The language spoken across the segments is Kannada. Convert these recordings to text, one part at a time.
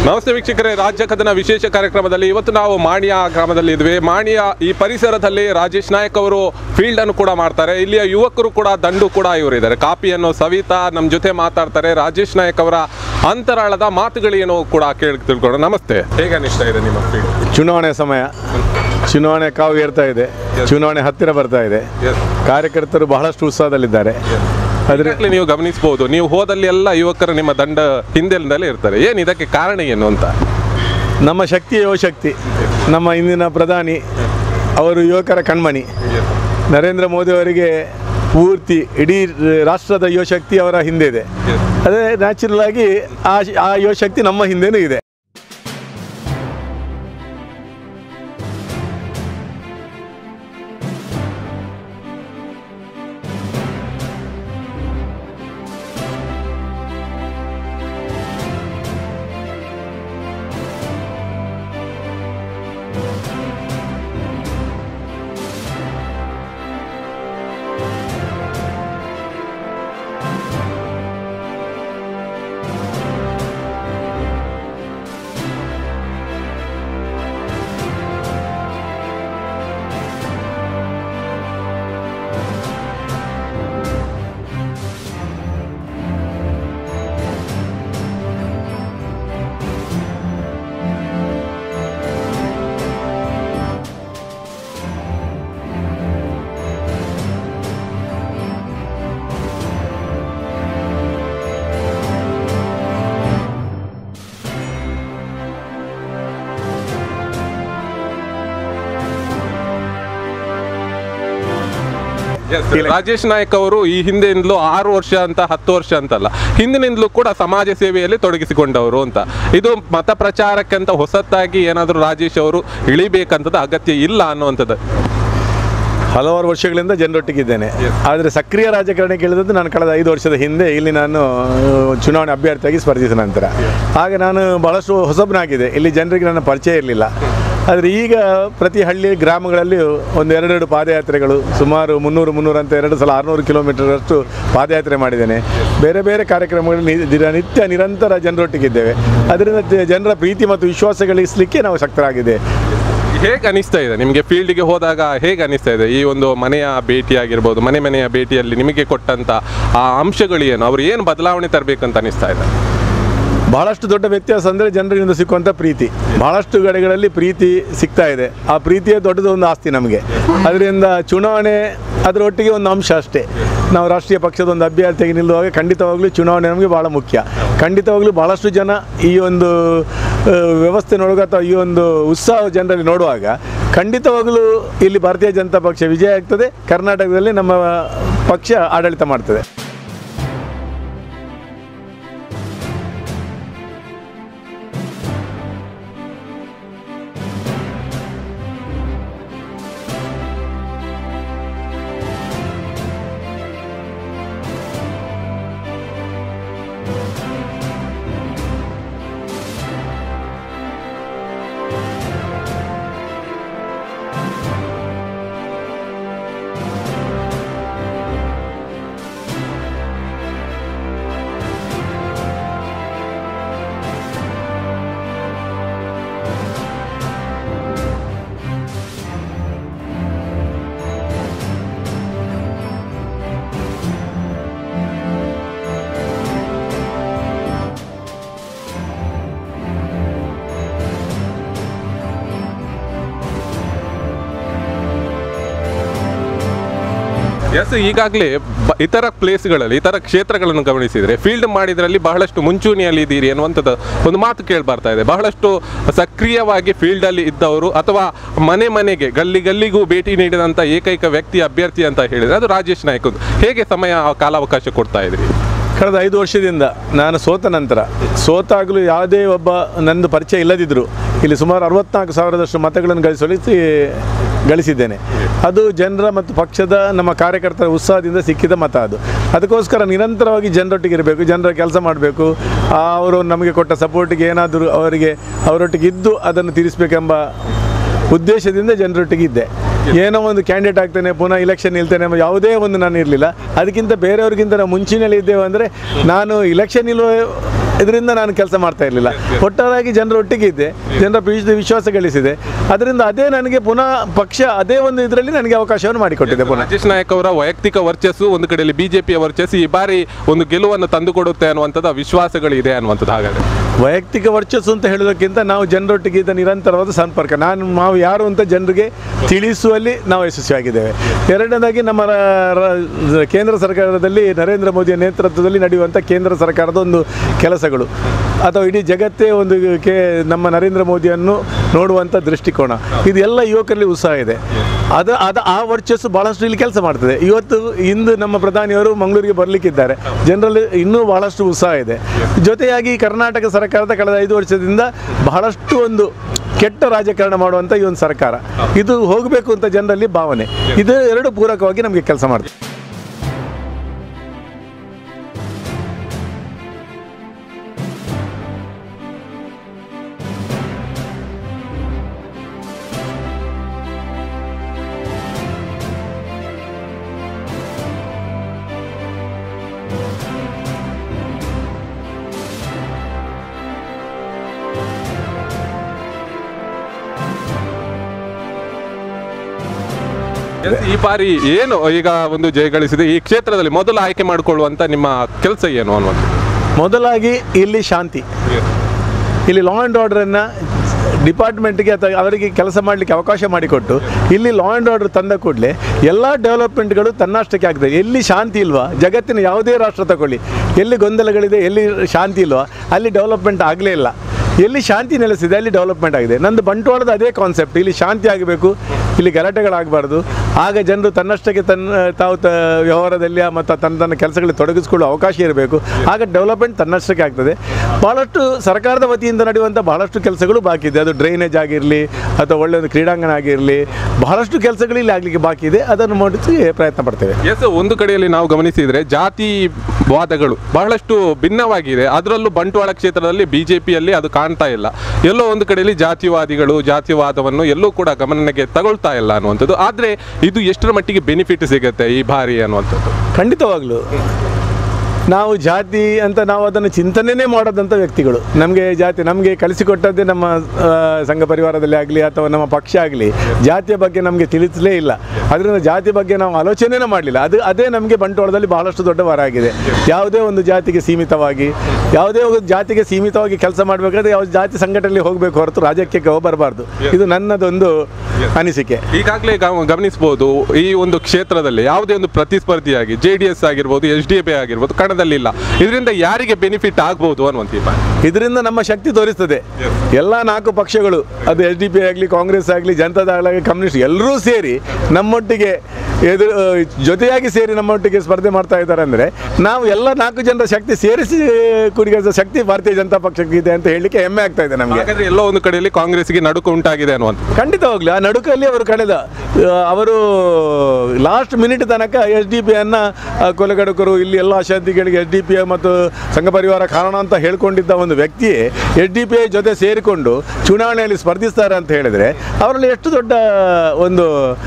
ನಮಸ್ತೆ ವೀಕ್ಷಕರೇ ರಾಜ್ಯ ಕದನ ವಿಶೇಷ ಕಾರ್ಯಕ್ರಮದಲ್ಲಿ ಇವತ್ತು ನಾವು ಮಾಣಿಯ ಗ್ರಾಮದಲ್ಲಿ ಇದ್ವಿ ಮಾಣಿಯ ಈ ಪರಿಸರದಲ್ಲಿ ರಾಜೇಶ್ ನಾಯಕ್ ಅವರು ಫೀಲ್ಡ್ ಅನ್ನು ಕೂಡ ಮಾಡ್ತಾರೆ ಇಲ್ಲಿಯ ಯುವಕರು ಕೂಡ ದಂಡು ಕೂಡ ಇವರಿದ್ದಾರೆ ಕಾಪಿಯನ್ನು ಸವಿತಾ ನಮ್ಮ ಜೊತೆ ಮಾತಾಡ್ತಾರೆ ರಾಜೇಶ್ ನಾಯಕ್ ಅವರ ಅಂತರಾಳದ ಮಾತುಗಳೇನು ಕೂಡ ಕೇಳಿ ತಿಳ್ಕೊಳ್ಳೋಣ ನಮಸ್ತೆ ಹೇಗೆ ಅನಿಸ್ತಾ ಇದೆ ನಿಮ್ಮ ಫೀಲ್ಡ್ ಚುನಾವಣೆ ಸಮಯ ಚುನಾವಣೆ ಕಾವು ಏರ್ತಾ ಇದೆ ಚುನಾವಣೆ ಹತ್ತಿರ ಬರ್ತಾ ಇದೆ ಕಾರ್ಯಕರ್ತರು ಬಹಳಷ್ಟು ಉತ್ಸಾಹದಲ್ಲಿದ್ದಾರೆ ಅದ್ರ ಈಗಾಗಲೇ ನೀವು ಗಮನಿಸಬಹುದು ನೀವು ಹೋದಲ್ಲಿ ಎಲ್ಲ ಯುವಕರು ನಿಮ್ಮ ದಂಡ ಹಿಂದೆಲಿಂದಲೇ ಇರ್ತಾರೆ ಏನು ಇದಕ್ಕೆ ಕಾರಣ ಏನು ಅಂತ ನಮ್ಮ ಶಕ್ತಿ ಯುವಶಕ್ತಿ ನಮ್ಮ ಇಂದಿನ ಪ್ರಧಾನಿ ಅವರು ಯುವಕರ ಕಣ್ಮಣಿ ನರೇಂದ್ರ ಮೋದಿ ಅವರಿಗೆ ಪೂರ್ತಿ ಇಡೀ ರಾಷ್ಟ್ರದ ಯುವಶಕ್ತಿ ಅವರ ಹಿಂದೆ ಇದೆ ಅದೇ ನ್ಯಾಚುರಲ್ ಆಗಿ ಆ ಆ ಯುವಶಕ್ತಿ ನಮ್ಮ ಹಿಂದೆನೂ ಇದೆ ರಾಜೇಶ್ ನಾಯಕ್ ಅವರು ಈ ಹಿಂದೆಯಿಂದಲೂ ಆರು ವರ್ಷ ಅಂತ ಹತ್ತು ವರ್ಷ ಅಂತಲ್ಲ ಹಿಂದಿನಿಂದಲೂ ಕೂಡ ಸಮಾಜ ಸೇವೆಯಲ್ಲಿ ತೊಡಗಿಸಿಕೊಂಡವರು ಅಂತ ಇದು ಮತ ಪ್ರಚಾರಕ್ಕೆ ಅಂತ ಹೊಸತಾಗಿ ಏನಾದರೂ ರಾಜೇಶ್ ಅವರು ಇಳಿಬೇಕಂತದ ಅಗತ್ಯ ಇಲ್ಲ ಅನ್ನುವಂಥದ್ದು ಹಲವಾರು ವರ್ಷಗಳಿಂದ ಜನರೊಟ್ಟಿಗಿದ್ದೇನೆ ಆದರೆ ಸಕ್ರಿಯ ರಾಜಕಾರಣ ಕೇಳಿದದ್ದು ನಾನು ಕಳೆದ ಐದು ವರ್ಷದ ಹಿಂದೆ ಇಲ್ಲಿ ನಾನು ಆ, ಚುನಾವಣೆ ಅಭ್ಯರ್ಥಿಯಾಗಿ ಸ್ಪರ್ಧಿಸಿದ ನಂತರ ಆಗ ನಾನು ಬಹಳಷ್ಟು ಹೊಸಬನಾಗಿದೆ ಇಲ್ಲಿ ಜನರಿಗೆ ನನ್ನ ಪರಿಚಯ ಇರಲಿಲ್ಲ ಆದರೆ ಈಗ ಪ್ರತಿ ಹಳ್ಳಿ ಗ್ರಾಮಗಳಲ್ಲಿ ಒಂದು ಎರಡೆರಡು ಪಾದಯಾತ್ರೆಗಳು ಸುಮಾರು ಮುನ್ನೂರು ಮುನ್ನೂರು ಅಂತ ಎರಡು ಸಲ ಆರುನೂರು ಕಿಲೋಮೀಟರಷ್ಟು ಪಾದಯಾತ್ರೆ ಮಾಡಿದ್ದೇನೆ ಬೇರೆ ಬೇರೆ ಕಾರ್ಯಕ್ರಮಗಳಲ್ಲಿ ನಿ- ದಿನ ನಿತ್ಯ ನಿರಂತರ ಜನರೊಟ್ಟಿಗಿದ್ದೇವೆ ಅದರಿಂದ ಜ- ಜನರ ಪ್ರೀತಿ ಮತ್ತು ವಿಶ್ವಾಸ ಗಳಿಸಲಿಕ್ಕೆ ನಾವು ಶಕ್ತರಾಗಿದೆ ಹೇಗೆ ಅನಿಸ್ತಾ ಇದೆ ನಿಮಗೆ ಫೀಲ್ಡ್ಗೆ ಹೋದಾಗ ಹೇಗೆ ಅನಿಸ್ತಾ ಇದೆ ಈ ಒಂದು ಮನೆಯ ಭೇಟಿ ಆಗಿರ್ಬೋದು ಮನೆ ಮನೆಯ ಭೇಟಿಯಲ್ಲಿ ನಿಮಗೆ ಕೊಟ್ಟಂತ ಆ ಅಂಶಗಳು ಏನು ಅವರು ಏನು ಬದಲಾವಣೆ ತರಬೇಕಂತ ಅನಿಸ್ತಾ ಇದೆ ಬಹಳಷ್ಟು ದೊಡ್ಡ ವ್ಯತ್ಯಾಸ ಅಂದರೆ ಜನರಿಂದ ಸಿಕ್ಕುವಂಥ ಪ್ರೀತಿ ಬಹಳಷ್ಟು ಕಡೆಗಳಲ್ಲಿ ಪ್ರೀತಿ ಸಿಗ್ತಾ ಇದೆ ಆ ಪ್ರೀತಿಯೇ ದೊಡ್ಡದು ಒಂದು ಆಸ್ತಿ ನಮಗೆ ಅದರಿಂದ ಚುನಾವಣೆ ಅದರ ಒಟ್ಟಿಗೆ ಒಂದು ಅಂಶ ಅಷ್ಟೇ ನಾವು ರಾಷ್ಟ್ರೀಯ ಪಕ್ಷದ ಒಂದು ಅಭ್ಯರ್ಥಿಯಾಗಿ ನಿಲ್ಲುವಾಗ ಖಂಡಿತವಾಗ್ಲೂ ಚುನಾವಣೆ ನಮಗೆ ಭಾಳ ಮುಖ್ಯ ಖಂಡಿತವಾಗ್ಲೂ ಬಹಳಷ್ಟು ಜನ ಈ ಒಂದು ಆ, ವ್ಯವಸ್ಥೆ ನೋಡುವಾಗ ಅಥವಾ ಈ ಒಂದು ಉತ್ಸಾಹ ಜನರಲ್ಲಿ ನೋಡುವಾಗ ಖಂಡಿತವಾಗಲೂ ಇಲ್ಲಿ ಭಾರತೀಯ ಜನತಾ ಪಕ್ಷ ವಿಜಯ ಆಗ್ತದೆ ಕರ್ನಾಟಕದಲ್ಲಿ ನಮ್ಮ ಪಕ್ಷ ಆಡಳಿತ ಮಾಡ್ತದೆ ಎಸ್ ಈಗಾಗಲೇ ಬ- ಇತರ ಪ್ಲೇಸ್ಗಳಲ್ಲಿ ಇತರ ಕ್ಷೇತ್ರಗಳನ್ನು ಗಮನಿಸಿದರೆ ಫೀಲ್ಡ್ ಮಾಡಿದ್ರಲ್ಲಿ ಬಹಳಷ್ಟು ಮುಂಚೂಣಿಯಲ್ಲಿ ಇದ್ದೀರಿ ಅನ್ನುವಂಥದ್ದು ಒಂದು ಮಾತು ಕೇಳಿ ಬರ್ತಾ ಇದೆ ಬಹಳಷ್ಟು ಸಕ್ರಿಯವಾಗಿ ಫೀಲ್ಡಲ್ಲಿ ಇದ್ದವರು ಅಥವಾ ಮನೆ ಮನೆಗೆ ಗಲ್ಲಿ ಗಲ್ಲಿಗೂ ಭೇಟಿ ನೀಡಿದಂಥ ಏಕೈಕ ವ್ಯಕ್ತಿ ಅಭ್ಯರ್ಥಿ ಅಂತ ಹೇಳಿದರೆ ಅದು ರಾಜೇಶ್ ನಾಯ್ಕ್ ಅಂತ. ಹೇಗೆ ಸಮಯ ಕಾಲಾವಕಾಶ ಕೊಡ್ತಾ ಇದ್ರಿ ಕಳೆದ ಐದು ವರ್ಷದಿಂದ ನಾನು ಸೋತ ನಂತರ ಸೋತಾಗಲೂ ಯಾವುದೇ ಒಬ್ಬ ನಂದು ಪರಿಚಯ ಇಲ್ಲದಿದ್ದರೂ ಇಲ್ಲಿ ಸುಮಾರು ಅರವತ್ನಾಲ್ಕು ಸಾವಿರದಷ್ಟು ಮತಗಳನ್ನು ಗಳಿಸಲಿಸಿ ಗಳಿಸಿದ್ದೇನೆ ಅದು ಜನರ ಮತ್ತು ಪಕ್ಷದ ನಮ್ಮ ಕಾರ್ಯಕರ್ತರ ಉತ್ಸಾಹದಿಂದ ಸಿಕ್ಕಿದ ಮತ ಅದು ಅದಕ್ಕೋಸ್ಕರ ನಿರಂತರವಾಗಿ ಜನರೊಟ್ಟಿಗೆ ಇರಬೇಕು ಜನರ ಕೆಲಸ ಮಾಡಬೇಕು ಅವರು ನಮಗೆ ಕೊಟ್ಟ ಸಪೋರ್ಟಿಗೆ ಏನಾದರೂ ಅವರಿಗೆ ಅವರೊಟ್ಟಿಗೆ ಇದ್ದು ಅದನ್ನು ತೀರಿಸಬೇಕೆಂಬ ಉದ್ದೇಶದಿಂದ ಜನರೊಟ್ಟಿಗೆ ಇದ್ದೆ ಏನೋ ಒಂದು ಕ್ಯಾಂಡಿಡೇಟ್ ಆಗ್ತೇನೆ ಪುನಃ ಇಲೆಕ್ಷನ್ ನಿಲ್ತೇನೆ ಎಂಬ ಯಾವುದೇ ಒಂದು ನಾನು ಇರಲಿಲ್ಲ ಅದಕ್ಕಿಂತ ಬೇರೆಯವ್ರಿಗಿಂತ ನಾವು ಮುಂಚಿನಲ್ಲಿ ಇದ್ದೇವೆ ಅಂದರೆ ನಾನು ಇಲೆಕ್ಷನ್ ನಿಲ್ಲುವ ಇದರಿಂದ ನಾನು ಕೆಲಸ ಮಾಡ್ತಾ ಇರಲಿಲ್ಲ ಒಟ್ಟಾರೆಯಾಗಿ ಜನರ ಒಟ್ಟಿಗೆ ಇದ್ದೆ ಜನರ ವಿಶ್ವ- ವಿಶ್ವಾಸ ಗಳಿಸಿದೆ ಅದರಿಂದ ಅದೇ ನನಗೆ ಪುನಃ ಪಕ್ಷ ಅದೇ ಒಂದು ಇದರಲ್ಲಿ ನನಗೆ ಅವಕಾಶವನ್ನು ಮಾಡಿಕೊಟ್ಟಿದೆ ಪುನಃ ರಾಜೇಶ್ ನಾಯಕ್ ಅವರ ವೈಯಕ್ತಿಕ ವರ್ಚಸ್ಸು ಒಂದು ಕಡೆಯಲ್ಲಿ ಬಿಜೆಪಿಯ ವರ್ಚಸ್ಸು ಈ ಬಾರಿ ಒಂದು ಗೆಲುವನ್ನು ತಂದುಕೊಡುತ್ತೆ ಅನ್ನುವಂಥದ್ದು ವಿಶ್ವಾಸಗಳಿದೆ ಅನ್ನುವಂಥದ್ದು ಹಾಗಾದ್ರೆ ವೈಯಕ್ತಿಕ ವರ್ಚಸ್ಸು ಅಂತ ಹೇಳೋದಕ್ಕಿಂತ ನಾವು ಜನರೊಟ್ಟಿಗೆ ಇದ್ದ ನಿರಂತರವಾದ ಸಂಪರ್ಕ ನಾನು ನಾವು ಯಾರು ಅಂತ ಜನರಿಗೆ ತಿಳಿಸುವಲ್ಲಿ ನಾವು ಯಶಸ್ವಿಯಾಗಿದ್ದೇವೆ ಎರಡನೇದಾಗಿ ನಮ್ಮ ರ- ರ- ಕೇಂದ್ರ ಸರ್ಕಾರದಲ್ಲಿ ನರೇಂದ್ರ ಮೋದಿಯ ನೇತೃತ್ವದಲ್ಲಿ ನಡೆಯುವಂಥ ಕೇಂದ್ರ ಸರ್ಕಾರದ ಒಂದು ಕೆಲಸಗಳು ಅಥವಾ ಇಡೀ ಜಗತ್ತೇ ಒಂದು ಕೇ ನಮ್ಮ ನರೇಂದ್ರ ಮೋದಿಯನ್ನು ನೋಡುವಂಥ ದೃಷ್ಟಿಕೋನ ಇದೆಲ್ಲ ಯುವಕರಲ್ಲಿ ಉತ್ಸಾಹ ಇದೆ ಅದು ಅದು ಆ ವರ್ಚಸ್ಸು ಭಾಳಷ್ಟು ಇಲ್ಲಿ ಕೆಲಸ ಮಾಡ್ತದೆ ಇವತ್ತು ಇಂದು ನಮ್ಮ ಪ್ರಧಾನಿಯವರು ಮಂಗಳೂರಿಗೆ ಬರಲಿಕ್ಕಿದ್ದಾರೆ ಜನರಲ್ಲಿ ಇನ್ನೂ ಬಹಳಷ್ಟು ಉತ್ಸಾಹ ಇದೆ ಜೊತೆಯಾಗಿ ಕರ್ನಾಟಕ ಸರ್ಕಾರದ ಕಳೆದ ಐದು ವರ್ಷದಿಂದ ಬಹಳಷ್ಟು ಒಂದು ಕೆಟ್ಟ ರಾಜಕಾರಣ ಮಾಡುವಂಥ ಈ ಒಂದು ಸರ್ಕಾರ ಇದು ಹೋಗಬೇಕು ಅಂತ ಜನರಲ್ಲಿ ಭಾವನೆ ಇದು ಎರಡು ಪೂರಕವಾಗಿ ನಮಗೆ ಕೆಲಸ ಮಾಡ್ತದೆ ಎಸ್, ಈ ಬಾರಿ ಏನು ಈಗ ಒಂದು ಜಯ ಗಳಿಸಿದೆ ಈ ಕ್ಷೇತ್ರದಲ್ಲಿ ಮೊದಲು ಆಯ್ಕೆ ಮಾಡಿಕೊಳ್ಳುವಂತ ನಿಮ್ಮ ಕೆಲಸ ಏನು ಅನ್ನುವಂಥದ್ದು ಮೊದಲಾಗಿ ಇಲ್ಲಿ ಶಾಂತಿ ಇಲ್ಲಿ ಲಾ ಆ್ಯಂಡ್ ಆರ್ಡರನ್ನು ಡಿಪಾರ್ಟ್ಮೆಂಟ್ಗೆ ಅಥವಾ ಅವರಿಗೆ ಕೆಲಸ ಮಾಡಲಿಕ್ಕೆ ಅವಕಾಶ ಮಾಡಿಕೊಟ್ಟು ಇಲ್ಲಿ ಲಾ ಆ್ಯಂಡ್ ಆರ್ಡರ್ ತಂದ ಕೂಡಲೇ ಎಲ್ಲ ಡೆವಲಪ್ಮೆಂಟ್ಗಳು ತನ್ನಷ್ಟಕ್ಕೆ ಆಗ್ತದೆ ಎಲ್ಲಿ ಶಾಂತಿ ಇಲ್ವಾ ಜಗತ್ತಿನ ಯಾವುದೇ ರಾಷ್ಟ್ರ ತಗೊಳ್ಳಿ ಎಲ್ಲಿ ಗೊಂದಲಗಳಿದೆ ಎಲ್ಲಿ ಶಾಂತಿ ಇಲ್ವಾ ಅಲ್ಲಿ ಡೆವಲಪ್ಮೆಂಟ್ ಆಗಲೇ ಇಲ್ಲ ಎಲ್ಲಿ ಶಾಂತಿ ನೆಲೆಸಿದೆ ಅಲ್ಲಿ ಡೆವಲಪ್ಮೆಂಟ್ ಆಗಿದೆ ನಂದು ಬಂಟ್ವಾಳದ ಅದೇ ಕಾನ್ಸೆಪ್ಟ್ ಇಲ್ಲಿ ಶಾಂತಿ ಆಗಬೇಕು ಇಲ್ಲಿ ಗಲಾಟೆಗಳಾಗಬಾರ್ದು ಆಗ ಜನರು ತನ್ನಷ್ಟಕ್ಕೆ ತನ್ನ ತಾವು ತ ವ್ಯವಹಾರದಲ್ಲಿ ಮತ್ತು ತನ್ನ ತನ್ನ ಕೆಲಸಗಳಲ್ಲಿ ತೊಡಗಿಸಿಕೊಳ್ಳುವ ಅವಕಾಶ ಇರಬೇಕು ಆಗ ಡೆವಲಪ್ಮೆಂಟ್ ತನ್ನಷ್ಟಕ್ಕೆ ಆಗ್ತದೆ ಭಾಳಷ್ಟು ಸರ್ಕಾರದ ವತಿಯಿಂದ ನಡೆಯುವಂಥ ಬಹಳಷ್ಟು ಕೆಲಸಗಳು ಬಾಕಿ ಇದೆ ಅದು ಡ್ರೈನೇಜ್ ಆಗಿರಲಿ ಅಥವಾ ಒಳ್ಳೆಯ ಒಂದು ಕ್ರೀಡಾಂಗಣ ಆಗಿರಲಿ ಬಹಳಷ್ಟು ಕೆಲಸಗಳು ಇಲ್ಲಿ ಆಗಲಿಕ್ಕೆ ಬಾಕಿ ಇದೆ ಅದನ್ನು ಮಾಡಲಿಕ್ಕೆ ಪ್ರಯತ್ನ ಪಡ್ತೇವೆ ಎಸ್ ಒಂದು ಕಡೆಯಲ್ಲಿ ನಾವು ಗಮನಿಸಿದ್ರೆ ಜಾತಿ ವಾದಗಳು ಬಹಳಷ್ಟು ಭಿನ್ನವಾಗಿದೆ ಅದರಲ್ಲೂ ಬಂಟ್ವಾಳ ಕ್ಷೇತ್ರದಲ್ಲಿ ಬಿಜೆಪಿಯಲ್ಲಿ ಅದು ಕಾಣ್ತಾ ಇಲ್ಲ ಎಲ್ಲೋ ಒಂದು ಕಡೆಯಲ್ಲಿ ಜಾತಿವಾದಿಗಳು ಜಾತಿವಾದವನ್ನು ಎಲ್ಲೂ ಕೂಡ ಗಮನಕ್ಕೆ ತಗೊಳ್ತಾ ಇಲ್ಲ ಅನ್ನುವಂಥದ್ದು ಆದರೆ ಇದು ಎಷ್ಟರ ಮಟ್ಟಿಗೆ ಬೆನಿಫಿಟ್ ಸಿಗುತ್ತೆ ಈ ಬಾರಿ ಅನ್ನುವಂಥದ್ದು ಖಂಡಿತವಾಗ್ಲೂ ನಾವು ಜಾತಿ ಅಂತ ನಾವು ಅದನ್ನು ಚಿಂತನೆಯೇ ಮಾಡೋದಂಥ ವ್ಯಕ್ತಿಗಳು ನಮಗೆ ಜಾತಿ ನಮಗೆ ಕಲಿಸಿಕೊಟ್ಟದ್ದೇ ನಮ್ಮ ಆ, ಸಂಘ ಪರಿವಾರದಲ್ಲಿ ಆಗಲಿ ಅಥವಾ ನಮ್ಮ ಪಕ್ಷ ಆಗಲಿ ಜಾತಿಯ ಬಗ್ಗೆ ನಮಗೆ ತಿಳಿಸಲೇ ಇಲ್ಲ ಅದರಿಂದ ಜಾತಿ ಬಗ್ಗೆ ನಾವು ಆಲೋಚನೆನೇ ಮಾಡಲಿಲ್ಲ ಅದು ಅದೇ ನಮಗೆ ಬಂಟ್ವಾಳದಲ್ಲಿ ಬಹಳಷ್ಟು ದೊಡ್ಡ ವರ ಆಗಿದೆ ಯಾವುದೇ ಒಂದು ಜಾತಿಗೆ ಸೀಮಿತವಾಗಿ ಯಾವುದೇ ಒಂದು ಜಾತಿಗೆ ಸೀಮಿತವಾಗಿ ಕೆಲಸ ಮಾಡಬೇಕಾದ್ರೆ ಯಾವ ಜಾತಿ ಸಂಘಟನೆಯಲ್ಲಿ ಹೋಗಬೇಕು ಹೊರತು ರಾಜಕೀಯಕ್ಕೆ ಬರಬಾರ್ದು ಇದು ನನ್ನದೊಂದು ಅನಿಸಿಕೆ ಈಗಾಗಲೇ ಗಮನಿಸಬಹುದು ಈ ಒಂದು ಕ್ಷೇತ್ರದಲ್ಲಿ ಯಾವುದೇ ಒಂದು ಪ್ರತಿಸ್ಪರ್ಧಿಯಾಗಿ ಜೆ ಡಿ ಎಸ್ ಆಗಿರ್ಬೋದು ಎಚ್ ಡಿ ಎ ಆಗಿರ್ಬೋದು ಕಣದಲ್ಲಿ ಇಲ್ಲ ಇದರಿಂದ ಯಾರಿಗೆ ಬೆನಿಫಿಟ್ ಆಗ್ಬೋದು ಅನ್ನುವಂಥ ಈ ಬಾರಿ ಇದರಿಂದ ನಮ್ಮ ಶಕ್ತಿ ತೋರಿಸ್ತದೆ ಎಲ್ಲ ನಾಲ್ಕು ಪಕ್ಷಗಳು ಅದು ಎಸ್ ಡಿ ಪಿ ಆಗಲಿ ಕಾಂಗ್ರೆಸ್ ಆಗಲಿ ಜನತಾದಳ ಆಗಲಿ ಕಮ್ಯುನಿಸ್ಟ್ ಎಲ್ಲರೂ ಸೇರಿ ನಮ್ಮೊಟ್ಟಿಗೆ ಎದುರು ಆ, ಜೊತೆಯಾಗಿ ಸೇರಿ ನಮ್ಮೊಟ್ಟಿಗೆ ಸ್ಪರ್ಧೆ ಮಾಡ್ತಾ ಇದ್ದಾರೆ ಅಂದರೆ ನಾವು ಎಲ್ಲ ನಾಲ್ಕು ಜನರ ಶಕ್ತಿ ಸೇರಿಸಿ ಕುರಿಗಿದ ಶಕ್ತಿ ಭಾರತೀಯ ಜನತಾ ಪಕ್ಷಕ್ಕೆ ಇದೆ ಅಂತ ಹೇಳಲಿಕ್ಕೆ ಹೆಮ್ಮೆ ಆಗ್ತಾ ಇದೆ ನಮಗೆ ಹಾಗಾದ್ರೆ ಎಲ್ಲೋ ಒಂದು ಕಡೆಯಲ್ಲಿ ಕಾಂಗ್ರೆಸ್ಗೆ ನಡುಕು ಉಂಟಾಗಿದೆ ಅನ್ನುವಂಥ ಖಂಡಿತವಾಗ್ಲೂ ಆ ನಡುಕಲ್ಲಿ ಅವರು ಕಳೆದ ಆ, ಅವರು ಲಾಸ್ಟ್ ಮಿನಿಟ್ ತನಕ ಎಸ್ ಡಿ ಪಿ ಅನ್ನ ಆ, ಕೊಲೆಗಡುಕರು ಇಲ್ಲಿ ಎಲ್ಲ ಅಶಾಂತಿಗಳಿಗೆ ಎಸ್ ಡಿ ಪಿ ಮತ್ತು ಸಂಘ ಪರಿವಾರ ಕಾರಣ ಅಂತ ಹೇಳ್ಕೊಂಡಿದ್ದ ಒಂದು ವ್ಯಕ್ತಿಯೇ ಎಸ್ ಡಿ ಪಿ ಐ ಜೊತೆ ಸೇರಿಕೊಂಡು ಚುನಾವಣೆಯಲ್ಲಿ ಸ್ಪರ್ಧಿಸ್ತಾರೆ ಅಂತ ಹೇಳಿದರೆ ಅವರಲ್ಲಿ ಎಷ್ಟು ದೊಡ್ಡ ಒಂದು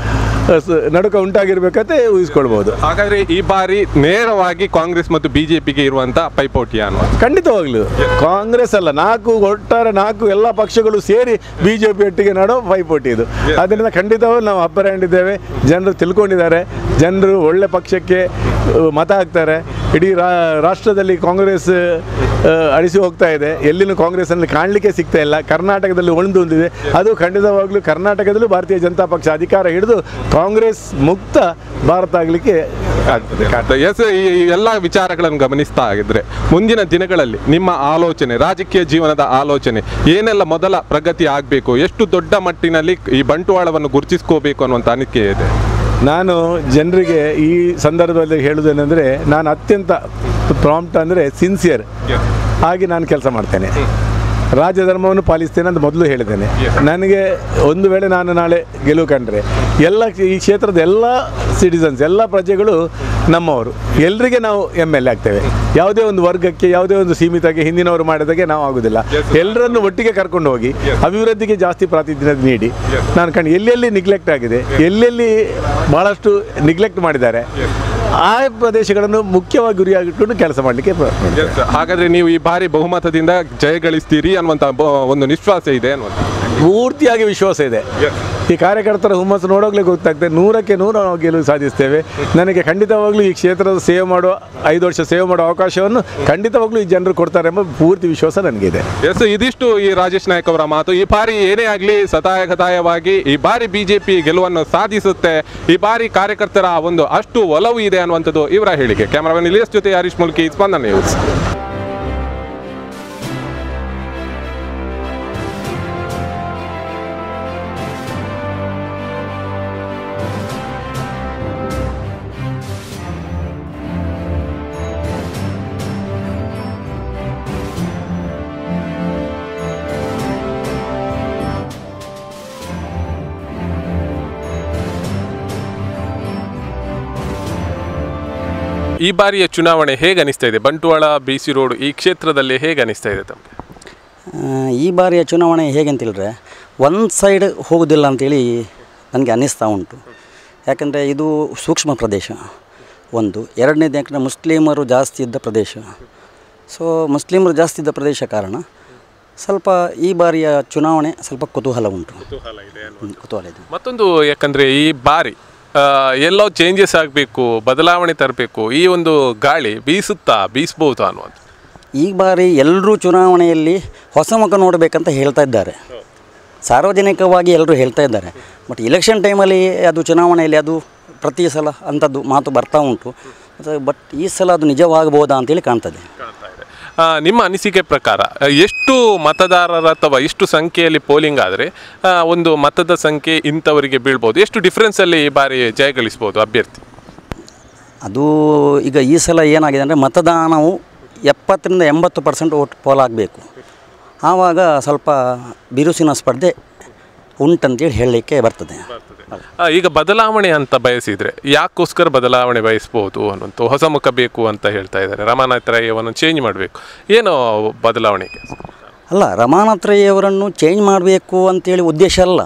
ಆ, ಸ- ನಡುಕ ಉಂಟಾಗಿರ್ಬೇಕಂತ ಊಹಿಸ್ಕೊಳ್ಬೋದು ಹಾಗಾದ್ರೆ ಈ ಬಾರಿ ನೇರವಾಗಿ ಕಾಂಗ್ರೆಸ್ ಮತ್ತು ಬಿಜೆಪಿಗೆ ಇರುವಂತ ಪೈಪೋಟಿ ಅನ್ನುವ ಖಂಡಿತವಾಗ್ಲೂ ಕಾಂಗ್ರೆಸ್ ಅಲ್ಲ ನಾಲ್ಕು ಒಟ್ಟಾರೆ ನಾಲ್ಕು ಎಲ್ಲ ಪಕ್ಷಗಳು ಸೇರಿ ಬಿ ಜೆ ಪಿ ಒಟ್ಟಿಗೆ ಮಾಡೋ ಪೈಪೋಟಿ ಇದು ಅದರಿಂದ ಖಂಡಿತವಾಗ್ಲೂ ನಾವು ಅಪ್ಪರ್ ಹ್ಯಾಂಡ್ ಇದ್ದೇವೆ ಜನರು ತಿಳ್ಕೊಂಡಿದ್ದಾರೆ ಜನರು ಒಳ್ಳೆ ಪಕ್ಷಕ್ಕೆ ಆ, ಮತ ಹಾಕ್ತಾರೆ ಇಡೀ ರಾ ರಾಷ್ಟ್ರದಲ್ಲಿ ಕಾಂಗ್ರೆಸ್ ಆ, ಅಳಿಸಿ ಹೋಗ್ತಾ ಇದೆ ಎಲ್ಲಿನೂ ಕಾಂಗ್ರೆಸ್ಸಲ್ಲಿ ಕಾಣಲಿಕ್ಕೆ ಸಿಗ್ತಾ ಇಲ್ಲ ಕರ್ನಾಟಕದಲ್ಲಿ ಒಂದು ಹೊಂದಿದೆ ಅದು ಖಂಡಿತವಾಗ್ಲೂ ಕರ್ನಾಟಕದಲ್ಲೂ ಭಾರತೀಯ ಜನತಾ ಪಕ್ಷ ಅಧಿಕಾರ ಹಿಡಿದು ಕಾಂಗ್ರೆಸ್ ಮುಕ್ತ ಭಾರತ ಆಗಲಿಕ್ಕೆ ಆಗ್ತದೆ ಎಸ್ ಈ ಈ ಎಲ್ಲ ವಿಚಾರಗಳನ್ನು ಗಮನಿಸ್ತಾ ಆಗಿದ್ರೆ ಮುಂದಿನ ದಿನಗಳಲ್ಲಿ ನಿಮ್ಮ ಆಲೋಚನೆ ರಾಜಕೀಯ ಜೀವನದ ಆಲೋಚನೆ ಏನೆಲ್ಲ ಮೊದಲ ಪ್ರಗತಿ ಆಗಬೇಕು ಎಷ್ಟು ದೊಡ್ಡ ಮಟ್ಟಿನಲ್ಲಿ ಈ ಬಂಟ್ವಾಳವನ್ನು ಗುರುತಿಸ್ಕೋಬೇಕು ಅನ್ನುವಂಥ ಅನಿಕೆ ಇದೆ ನಾನು ಜನರಿಗೆ ಈ ಸಂದರ್ಭದಲ್ಲಿ ಹೇಳುವುದೇನೆಂದರೆ ನಾನು ಅತ್ಯಂತ ಪ್ರಾಂಪ್ಟ್ ಅಂದರೆ ಸಿನ್ಸಿಯರ್ ಆಗಿ ನಾನು ಕೆಲಸ ಮಾಡ್ತೇನೆ ರಾಜಧರ್ಮವನ್ನು ಪಾಲಿಸ್ತೇನೆ ಅಂತ ಮೊದಲು ಹೇಳಿದ್ದೇನೆ ನನಗೆ ಒಂದು ವೇಳೆ ನಾನು ನಾಳೆ ಗೆಲುವು ಕಂಡ್ರೆ ಎಲ್ಲ ಈ ಕ್ಷೇತ್ರದ ಎಲ್ಲ ಸಿಟಿಸನ್ಸ್ ಎಲ್ಲ ಪ್ರಜೆಗಳು ನಮ್ಮವರು ಎಲ್ರಿಗೆ ನಾವು ಎಮ್ ಎಲ್ ಎ ಆಗ್ತೇವೆ ಯಾವುದೇ ಒಂದು ವರ್ಗಕ್ಕೆ ಯಾವುದೇ ಒಂದು ಸೀಮಿತಕ್ಕೆ ಹಿಂದಿನವರು ಮಾಡಿದಾಗೆ ನಾವು ಆಗುದಿಲ್ಲ ಎಲ್ಲರನ್ನು ಒಟ್ಟಿಗೆ ಕರ್ಕೊಂಡು ಹೋಗಿ ಅಭಿವೃದ್ಧಿಗೆ ಜಾಸ್ತಿ ಪ್ರಾತಿನಿಧ್ಯ ನೀಡಿ ನಾನು ಕಂಡು ಎಲ್ಲೆಲ್ಲಿ ನಿಗ್ಲೆಕ್ಟ್ ಆಗಿದೆ ಎಲ್ಲೆಲ್ಲಿ ಬಹಳಷ್ಟು ನಿಗ್ಲೆಕ್ಟ್ ಮಾಡಿದ್ದಾರೆ ಆ ಪ್ರದೇಶಗಳನ್ನು ಮುಖ್ಯವಾಗಿ ಗುರಿಯಾಗಿಟ್ಕೊಂಡು ಕೆಲಸ ಮಾಡಲಿಕ್ಕೆ ಪ್ರಯತ್ನ ಹಾಗಾದ್ರೆ ನೀವು ಈ ಬಾರಿ ಬಹುಮತದಿಂದ ಜಯ ಗಳಿಸ್ತೀರಿ ಅನ್ನುವಂತ ಬ- ಒಂದು ವಿಶ್ವಾಸ ಇದೆ ಅನ್ನುವಂತ ಪೂರ್ತಿಯಾಗಿ ವಿಶ್ವಾಸ ಇದೆ ಈ ಕಾರ್ಯಕರ್ತರ ಹುಮ್ಮಸ್ಸು ನೋಡೋಗ್ಲೇ ಗೊತ್ತಾಗ್ತದೆ ನೂರಕ್ಕೆ ನೂರು ನಾವು ಗೆಲುವು ಸಾಧಿಸ್ತೇವೆ ನನಗೆ ಖಂಡಿತವಾಗ್ಲೂ ಈ ಕ್ಷೇತ್ರದ ಸೇವೆ ಮಾಡುವ ಐದು ವರ್ಷ ಸೇವೆ ಮಾಡುವ ಅವಕಾಶವನ್ನು ಖಂಡಿತವಾಗ್ಲೂ ಈ ಜನರು ಕೊಡ್ತಾರೆ ಎಂಬ ಪೂರ್ತಿ ವಿಶ್ವಾಸ ನನಗಿದೆ ಎಸ್ ಇದಿಷ್ಟು ಈ ರಾಜೇಶ್ ನಾಯಕ್ ಅವರ ಮಾತು ಈ ಬಾರಿ ಏನೇ ಆಗಲಿ ಸತಾಯಗತಾಯವಾಗಿ ಈ ಬಾರಿ ಬಿಜೆಪಿ ಗೆಲುವನ್ನು ಸಾಧಿಸುತ್ತೆ ಈ ಬಾರಿ ಕಾರ್ಯಕರ್ತರ ಒಂದು ಅಷ್ಟು ಒಲವು ಇದೆ ಅನ್ನುವಂಥದ್ದು ಇವರ ಹೇಳಿಕೆ ಕ್ಯಾಮರಾಮನ್ ಇಲಿಯಸ್ ಜೊತೆ ಹರೀಶ್ ಮುಲ್ಕಿ ಸ್ಪಂದನ ನ್ಯೂಸ್ ಈ ಬಾರಿಯ ಚುನಾವಣೆ ಹೇಗೆ ಅನಿಸ್ತಾ ಇದೆ ಬಂಟ್ವಾಳ ಬಿ ಸಿ ರೋಡ್ ಈ ಕ್ಷೇತ್ರದಲ್ಲಿ ಹೇಗೆ ಅನಿಸ್ತಾ ಇದೆ ತಮಗೆ ಆ, ಈ ಬಾರಿಯ ಚುನಾವಣೆ ಹೇಗೆ ಅಂತೇಳಿದ್ರೆ ಒಂದು ಸೈಡ್ ಹೋಗೋದಿಲ್ಲ ಅಂತೇಳಿ ನನಗೆ ಅನ್ನಿಸ್ತಾ ಉಂಟು ಯಾಕಂದರೆ ಇದು ಸೂಕ್ಷ್ಮ ಪ್ರದೇಶ ಒಂದು ಎರಡನೇದು ಯಾಕಂದರೆ ಮುಸ್ಲಿಮರು ಜಾಸ್ತಿ ಇದ್ದ ಪ್ರದೇಶ ಸೊ ಮುಸ್ಲಿಮರು ಜಾಸ್ತಿ ಇದ್ದ ಪ್ರದೇಶ ಕಾರಣ ಸ್ವಲ್ಪ ಈ ಬಾರಿಯ ಚುನಾವಣೆ ಸ್ವಲ್ಪ ಕುತೂಹಲ ಉಂಟು ಹ್ಮ್, ಕುತೂಹಲ ಇದೆ ಮತ್ತೊಂದು ಯಾಕಂದ್ರೆ ಈ ಬಾರಿ ಆ, ಎಲ್ಲೋ ಚೇಂಜಸ್ ಆಗಬೇಕು ಬದಲಾವಣೆ ತರಬೇಕು ಈ ಒಂದು ಗಾಳಿ ಬೀಸುತ್ತಾ ಬೀಸ್ಬೋದು ಅನ್ನುವಂಥ ಈ ಬಾರಿ ಎಲ್ಲರೂ ಚುನಾವಣೆಯಲ್ಲಿ ಹೊಸ ಮುಖ ನೋಡಬೇಕಂತ ಹೇಳ್ತಾ ಇದ್ದಾರೆ ಸಾರ್ವಜನಿಕವಾಗಿ ಎಲ್ಲರೂ ಹೇಳ್ತಾ ಇದ್ದಾರೆ ಬಟ್ ಇಲೆಕ್ಷನ್ ಟೈಮಲ್ಲಿ ಅದು ಚುನಾವಣೆಯಲ್ಲಿ ಅದು ಪ್ರತಿ ಸಲ ಅಂಥದ್ದು ಮಾತು ಬರ್ತಾ ಉಂಟು ಬಟ್ ಈ ಸಲ ಅದು ನಿಜವಾಗಬಹುದಾ ಅಂತೇಳಿ ಕಾಣ್ತದೆ ಕಾಣ್ತಾ ಇದೆ ಆ, ನಿಮ್ಮ ಅನಿಸಿಕೆ ಪ್ರಕಾರ ಆ, ಎಷ್ಟು ಮತದಾರರ ಅಥವಾ ಎಷ್ಟು ಸಂಖ್ಯೆಯಲ್ಲಿ ಪೋಲಿಂಗ್ ಆದರೆ ಒಂದು ಮತದ ಸಂಖ್ಯೆ ಇಂಥವರಿಗೆ ಬೀಳ್ಬೋದು ಎಷ್ಟು ಡಿಫ್ರೆನ್ಸಲ್ಲಿ ಈ ಬಾರಿ ಜಯಗಳಿಸ್ಬೋದು ಅಭ್ಯರ್ಥಿ ಅದು ಈಗ ಈ ಸಲ ಏನಾಗಿದೆ ಅಂದರೆ ಮತದಾನವು ಎಪ್ಪತ್ತರಿಂದ ಎಂಬತ್ತು ಪರ್ಸೆಂಟ್ ಓಟ್ ಪೋಲಾಗಬೇಕು ಆವಾಗ ಸ್ವಲ್ಪ ಬಿರುಸಿನ ಸ್ಪರ್ಧೆ ಉಂಟಂತೇಳಿ ಹೇಳಲಿಕ್ಕೆ ಬರ್ತದೆ ಆ, ಈಗ ಬದಲಾವಣೆ ಅಂತ ಬಯಸಿದ್ರೆ ಯಾಕೋಸ್ಕರ ಬದಲಾವಣೆ ಬಯಸ್ಬೋದು ಅನ್ನುವಂಥ ಹೊಸ ಮುಖ ಬೇಕು ಅಂತ ಹೇಳ್ತಾ ಇದ್ದಾರೆ ರಮಾನಾಥ್ ರೈ ಅವನ್ನು ಚೇಂಜ್ ಮಾಡಬೇಕು ಏನು ಬದಲಾವಣೆಗೆ ಅಲ್ಲ ರಮಾನಾಥ್ ರೈ ಅವರನ್ನು ಚೇಂಜ್ ಮಾಡಬೇಕು ಅಂತೇಳಿ ಉದ್ದೇಶ ಅಲ್ಲ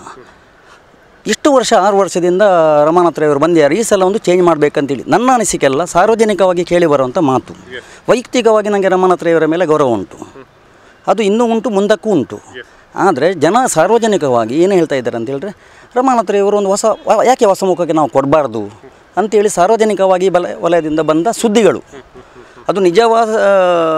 ಇಷ್ಟು ವರ್ಷ ಆರು ವರ್ಷದಿಂದ ರಮಾನಾಥ್ ರೈ ಅವರು ಬಂದಿದ್ದಾರೆ ಈ ಸಲ ಒಂದು ಚೇಂಜ್ ಮಾಡಬೇಕಂತೇಳಿ ನನ್ನ ಅನಿಸಿಕೆ ಅಲ್ಲ ಸಾರ್ವಜನಿಕವಾಗಿ ಕೇಳಿ ಬರುವಂಥ ಮಾತು ವೈಯಕ್ತಿಕವಾಗಿ ನನಗೆ ರಮಾನಾಥ್ ರೈ ಅವರ ಮೇಲೆ ಗೌರವ ಉಂಟು ಅದು ಇನ್ನೂ ಉಂಟು ಮುಂದಕ್ಕೂ ಉಂಟು ಆದರೆ ಜನ ಸಾರ್ವಜನಿಕವಾಗಿ ಏನು ಹೇಳ್ತಾ ಇದ್ದಾರೆ ಅಂತ ಹೇಳಿದ್ರೆ ರಮಾನಾಥ್ ರೈ ಅವರು ಒಂದು ಹೊಸ ವ- ಯಾಕೆ ಹೊಸ ಮುಖಕ್ಕೆ ನಾವು ಕೊಡಬಾರ್ದು ಅಂತೇಳಿ ಸಾರ್ವಜನಿಕವಾಗಿ ಬಲ ವಲಯದಿಂದ ಬಂದ ಸುದ್ದಿಗಳು ಅದು ನಿಜವಾದ ಆ,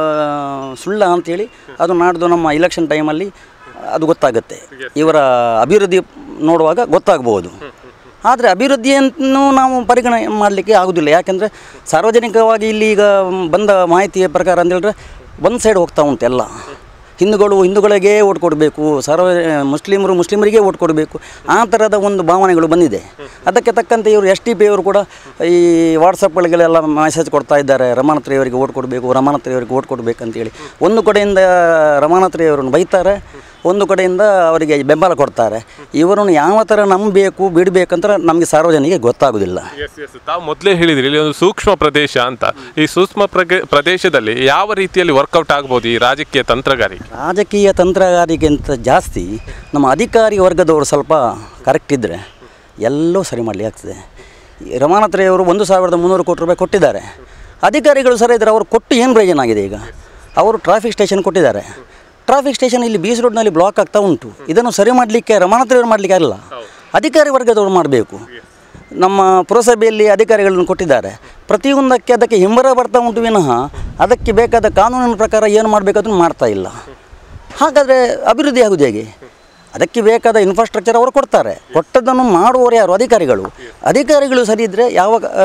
ಸುಳ್ಳ ಅಂತೇಳಿ ಅದು ನಾಡ್ದು ನಮ್ಮ ಇಲೆಕ್ಷನ್ ಟೈಮಲ್ಲಿ ಅದು ಗೊತ್ತಾಗುತ್ತೆ ಇವರ ಅಭಿವೃದ್ಧಿ ನೋಡುವಾಗ ಗೊತ್ತಾಗ್ಬೋದು ಆದರೆ ಅಭಿವೃದ್ಧಿಯನ್ನು ನಾವು ಪರಿಗಣನೆ ಮಾಡಲಿಕ್ಕೆ ಆಗೋದಿಲ್ಲ ಯಾಕೆಂದರೆ ಸಾರ್ವಜನಿಕವಾಗಿ ಇಲ್ಲಿ ಈಗ ಬಂದ ಮಾಹಿತಿಯ ಪ್ರಕಾರ ಅಂತ ಹೇಳಿದ್ರೆ ಒಂದು ಸೈಡ್ ಹೋಗ್ತಾ ಉಂಟು ಎಲ್ಲ ಹಿಂದೂಗಳು ಹಿಂದೂಗಳಿಗೆ ಓಟ್ ಕೊಡಬೇಕು ಸರ್ವ ಮುಸ್ಲಿಮರು ಮುಸ್ಲಿಮರಿಗೆ ಓಟ್ ಕೊಡಬೇಕು ಆ ಥರದ ಒಂದು ಭಾವನೆಗಳು ಬಂದಿದೆ ಅದಕ್ಕೆ ತಕ್ಕಂತೆ ಇವರು ಎಸ್ ಟಿ ಪಿ ಅವರು ಕೂಡ ಈ ವಾಟ್ಸಪ್ಗಳಿಗೆಲ್ಲ ಮೆಸೇಜ್ ಕೊಡ್ತಾ ಇದ್ದಾರೆ ರಮಾನಾಥ್ ರೈ ಅವರಿಗೆ ಓಟ್ ಕೊಡಬೇಕು ರಮಾನಾಥ್ ರೈ ಅವರಿಗೆ ಓಟ್ ಕೊಡಬೇಕಂತೇಳಿ ಒಂದು ಕಡೆಯಿಂದ ರಮಾನಾಥ್ ರೈ ಅವರನ್ನು ಬೈತಾರೆ ಒಂದು ಕಡೆಯಿಂದ ಅವರಿಗೆ ಬೆಂಬಲ ಕೊಡ್ತಾರೆ ಇವರನ್ನು ಯಾವ ಥರ ನಂಬಬೇಕು ಬಿಡಬೇಕಂತ ನಮಗೆ ಸಾರ್ವಜನಿಕ ಗೊತ್ತಾಗೋದಿಲ್ಲ ಎಸ್ ಎಸ್ ತಾವು ಮೊದಲೇ ಹೇಳಿದ್ರಿ ಇಲ್ಲಿ ಒಂದು ಸೂಕ್ಷ್ಮ ಪ್ರದೇಶ ಅಂತ ಈ ಸೂಕ್ಷ್ಮ ಪ್ರಗೆ- ಪ್ರದೇಶದಲ್ಲಿ ಯಾವ ರೀತಿಯಲ್ಲಿ ವರ್ಕೌಟ್ ಆಗ್ಬೋದು ಈ ರಾಜಕೀಯ ತಂತ್ರಗಾರಿಕೆ ರಾಜಕೀಯ ತಂತ್ರಗಾರಿಕೆಗಿಂತ ಜಾಸ್ತಿ ನಮ್ಮ ಅಧಿಕಾರಿ ವರ್ಗದವರು ಸ್ವಲ್ಪ ಕರೆಕ್ಟ್ ಇದ್ದರೆ ಎಲ್ಲೋ ಸರಿ ಮಾಡಲಿ ಆಗ್ತದೆ ಈ ರಮಾನಾಥ್ ರೈ ಅವರು ಒಂದು ಸಾವಿರದ ಮುನ್ನೂರು ಕೋಟಿ ರೂಪಾಯಿ ಕೊಟ್ಟಿದ್ದಾರೆ ಅಧಿಕಾರಿಗಳು ಸರಿ ಇದ್ದಾರೆ ಅವರು ಕೊಟ್ಟು ಏನು ಪ್ರಯೋಜನ ಆಗಿದೆ ಈಗ ಅವರು ಟ್ರಾಫಿಕ್ ಸ್ಟೇಷನ್ ಕೊಟ್ಟಿದ್ದಾರೆ ಟ್ರಾಫಿಕ್ ಸ್ಟೇಷನ್ ಇಲ್ಲಿ ಬೀಚ್ ರೋಡ್ನಲ್ಲಿ ಬ್ಲಾಕ್ ಆಗ್ತಾ ಉಂಟು ಇದನ್ನು ಸರಿ ಮಾಡಲಿಕ್ಕೆ ರಮಾನಾಥ್ ರೈ ಅವರು ಮಾಡಲಿಕ್ಕೆ ಅಲ್ಲ ಅಧಿಕಾರಿ ವರ್ಗದವರು ಮಾಡಬೇಕು ನಮ್ಮ ಪುರಸಭೆಯಲ್ಲಿ ಅಧಿಕಾರಿಗಳನ್ನು ಕೊಟ್ಟಿದ್ದಾರೆ ಪ್ರತಿಯೊಂದಕ್ಕೆ ಅದಕ್ಕೆ ಹಿಂಬರ ಬರ್ತಾ ಉಂಟು ವಿನಃ ಅದಕ್ಕೆ ಬೇಕಾದ ಕಾನೂನಿನ ಪ್ರಕಾರ ಏನು ಮಾಡಬೇಕಾದ್ರೂ ಮಾಡ್ತಾ ಇಲ್ಲ ಹಾಗಾದರೆ ಅಭಿವೃದ್ಧಿ ಆಗುವುದು ಹೇಗೆ ಅದಕ್ಕೆ ಬೇಕಾದ ಇನ್ಫ್ರಾಸ್ಟ್ರಕ್ಚರ್ ಅವರು ಕೊಡ್ತಾರೆ ಕೊಟ್ಟದ್ದನ್ನು ಮಾಡುವವರು ಯಾರು ಅಧಿಕಾರಿಗಳು ಅಧಿಕಾರಿಗಳು ಸರಿ ಇದ್ದರೆ ಯಾವ ಆ,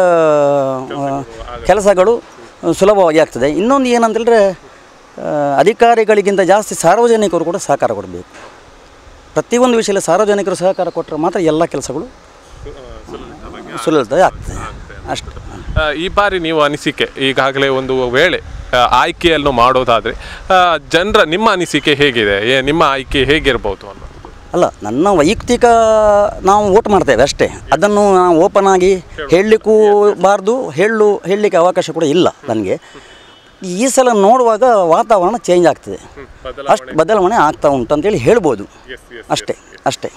ಆ, ಕೆಲಸಗಳು ಸುಲಭವಾಗಿ ಆಗ್ತದೆ ಇನ್ನೊಂದು ಏನಂತೇಳಿದ್ರೆ ಆ, ಅಧಿಕಾರಿಗಳಿಗಿಂತ ಜಾಸ್ತಿ ಸಾರ್ವಜನಿಕರು ಕೂಡ ಸಹಕಾರ ಕೊಡಬೇಕು ಪ್ರತಿಯೊಂದು ವಿಷಯದಲ್ಲಿ ಸಾರ್ವಜನಿಕರು ಸಹಕಾರ ಕೊಟ್ಟರೆ ಮಾತ್ರ ಎಲ್ಲ ಕೆಲಸಗಳು ಸುಲಭ ಆಗ್ತದೆ ಅಷ್ಟು ಆ, ಈ ಬಾರಿ ನೀವು ಅನಿಸಿಕೆ ಈಗಾಗಲೇ ಒಂದು ವೇಳೆ ಆ, ಆಯ್ಕೆಯನ್ನು ಮಾಡೋದಾದರೆ ಜನರ ನಿಮ್ಮ ಅನಿಸಿಕೆ ಹೇಗಿದೆ ಏ ನಿಮ್ಮ ಆಯ್ಕೆ ಹೇಗಿರ್ಬೋದು ಅನ್ನೋದು ಅಲ್ಲ ನನ್ನ ವೈಯಕ್ತಿಕ ನಾವು ವೋಟ್ ಮಾಡ್ತೇವೆ ಅಷ್ಟೇ ಅದನ್ನು ನಾವು ಓಪನ್ ಆಗಿ ಹೇಳಲಿಕ್ಕೂ ಬಾರ್ದು ಹೇಳಲು ಹೇಳಲಿಕ್ಕೆ ಅವಕಾಶ ಕೂಡ ಇಲ್ಲ ನನಗೆ ಈ ಸಲ ನೋಡುವಾಗ ವಾತಾವರಣ ಚೇಂಜ್ ಆಗ್ತದೆ ಅಷ್ಟು ಬದಲಾವಣೆ ಆಗ್ತಾ ಉಂಟು ಅಂತೇಳಿ ಹೇಳ್ಬೋದು ಅಷ್ಟೇ ಅಷ್ಟೇ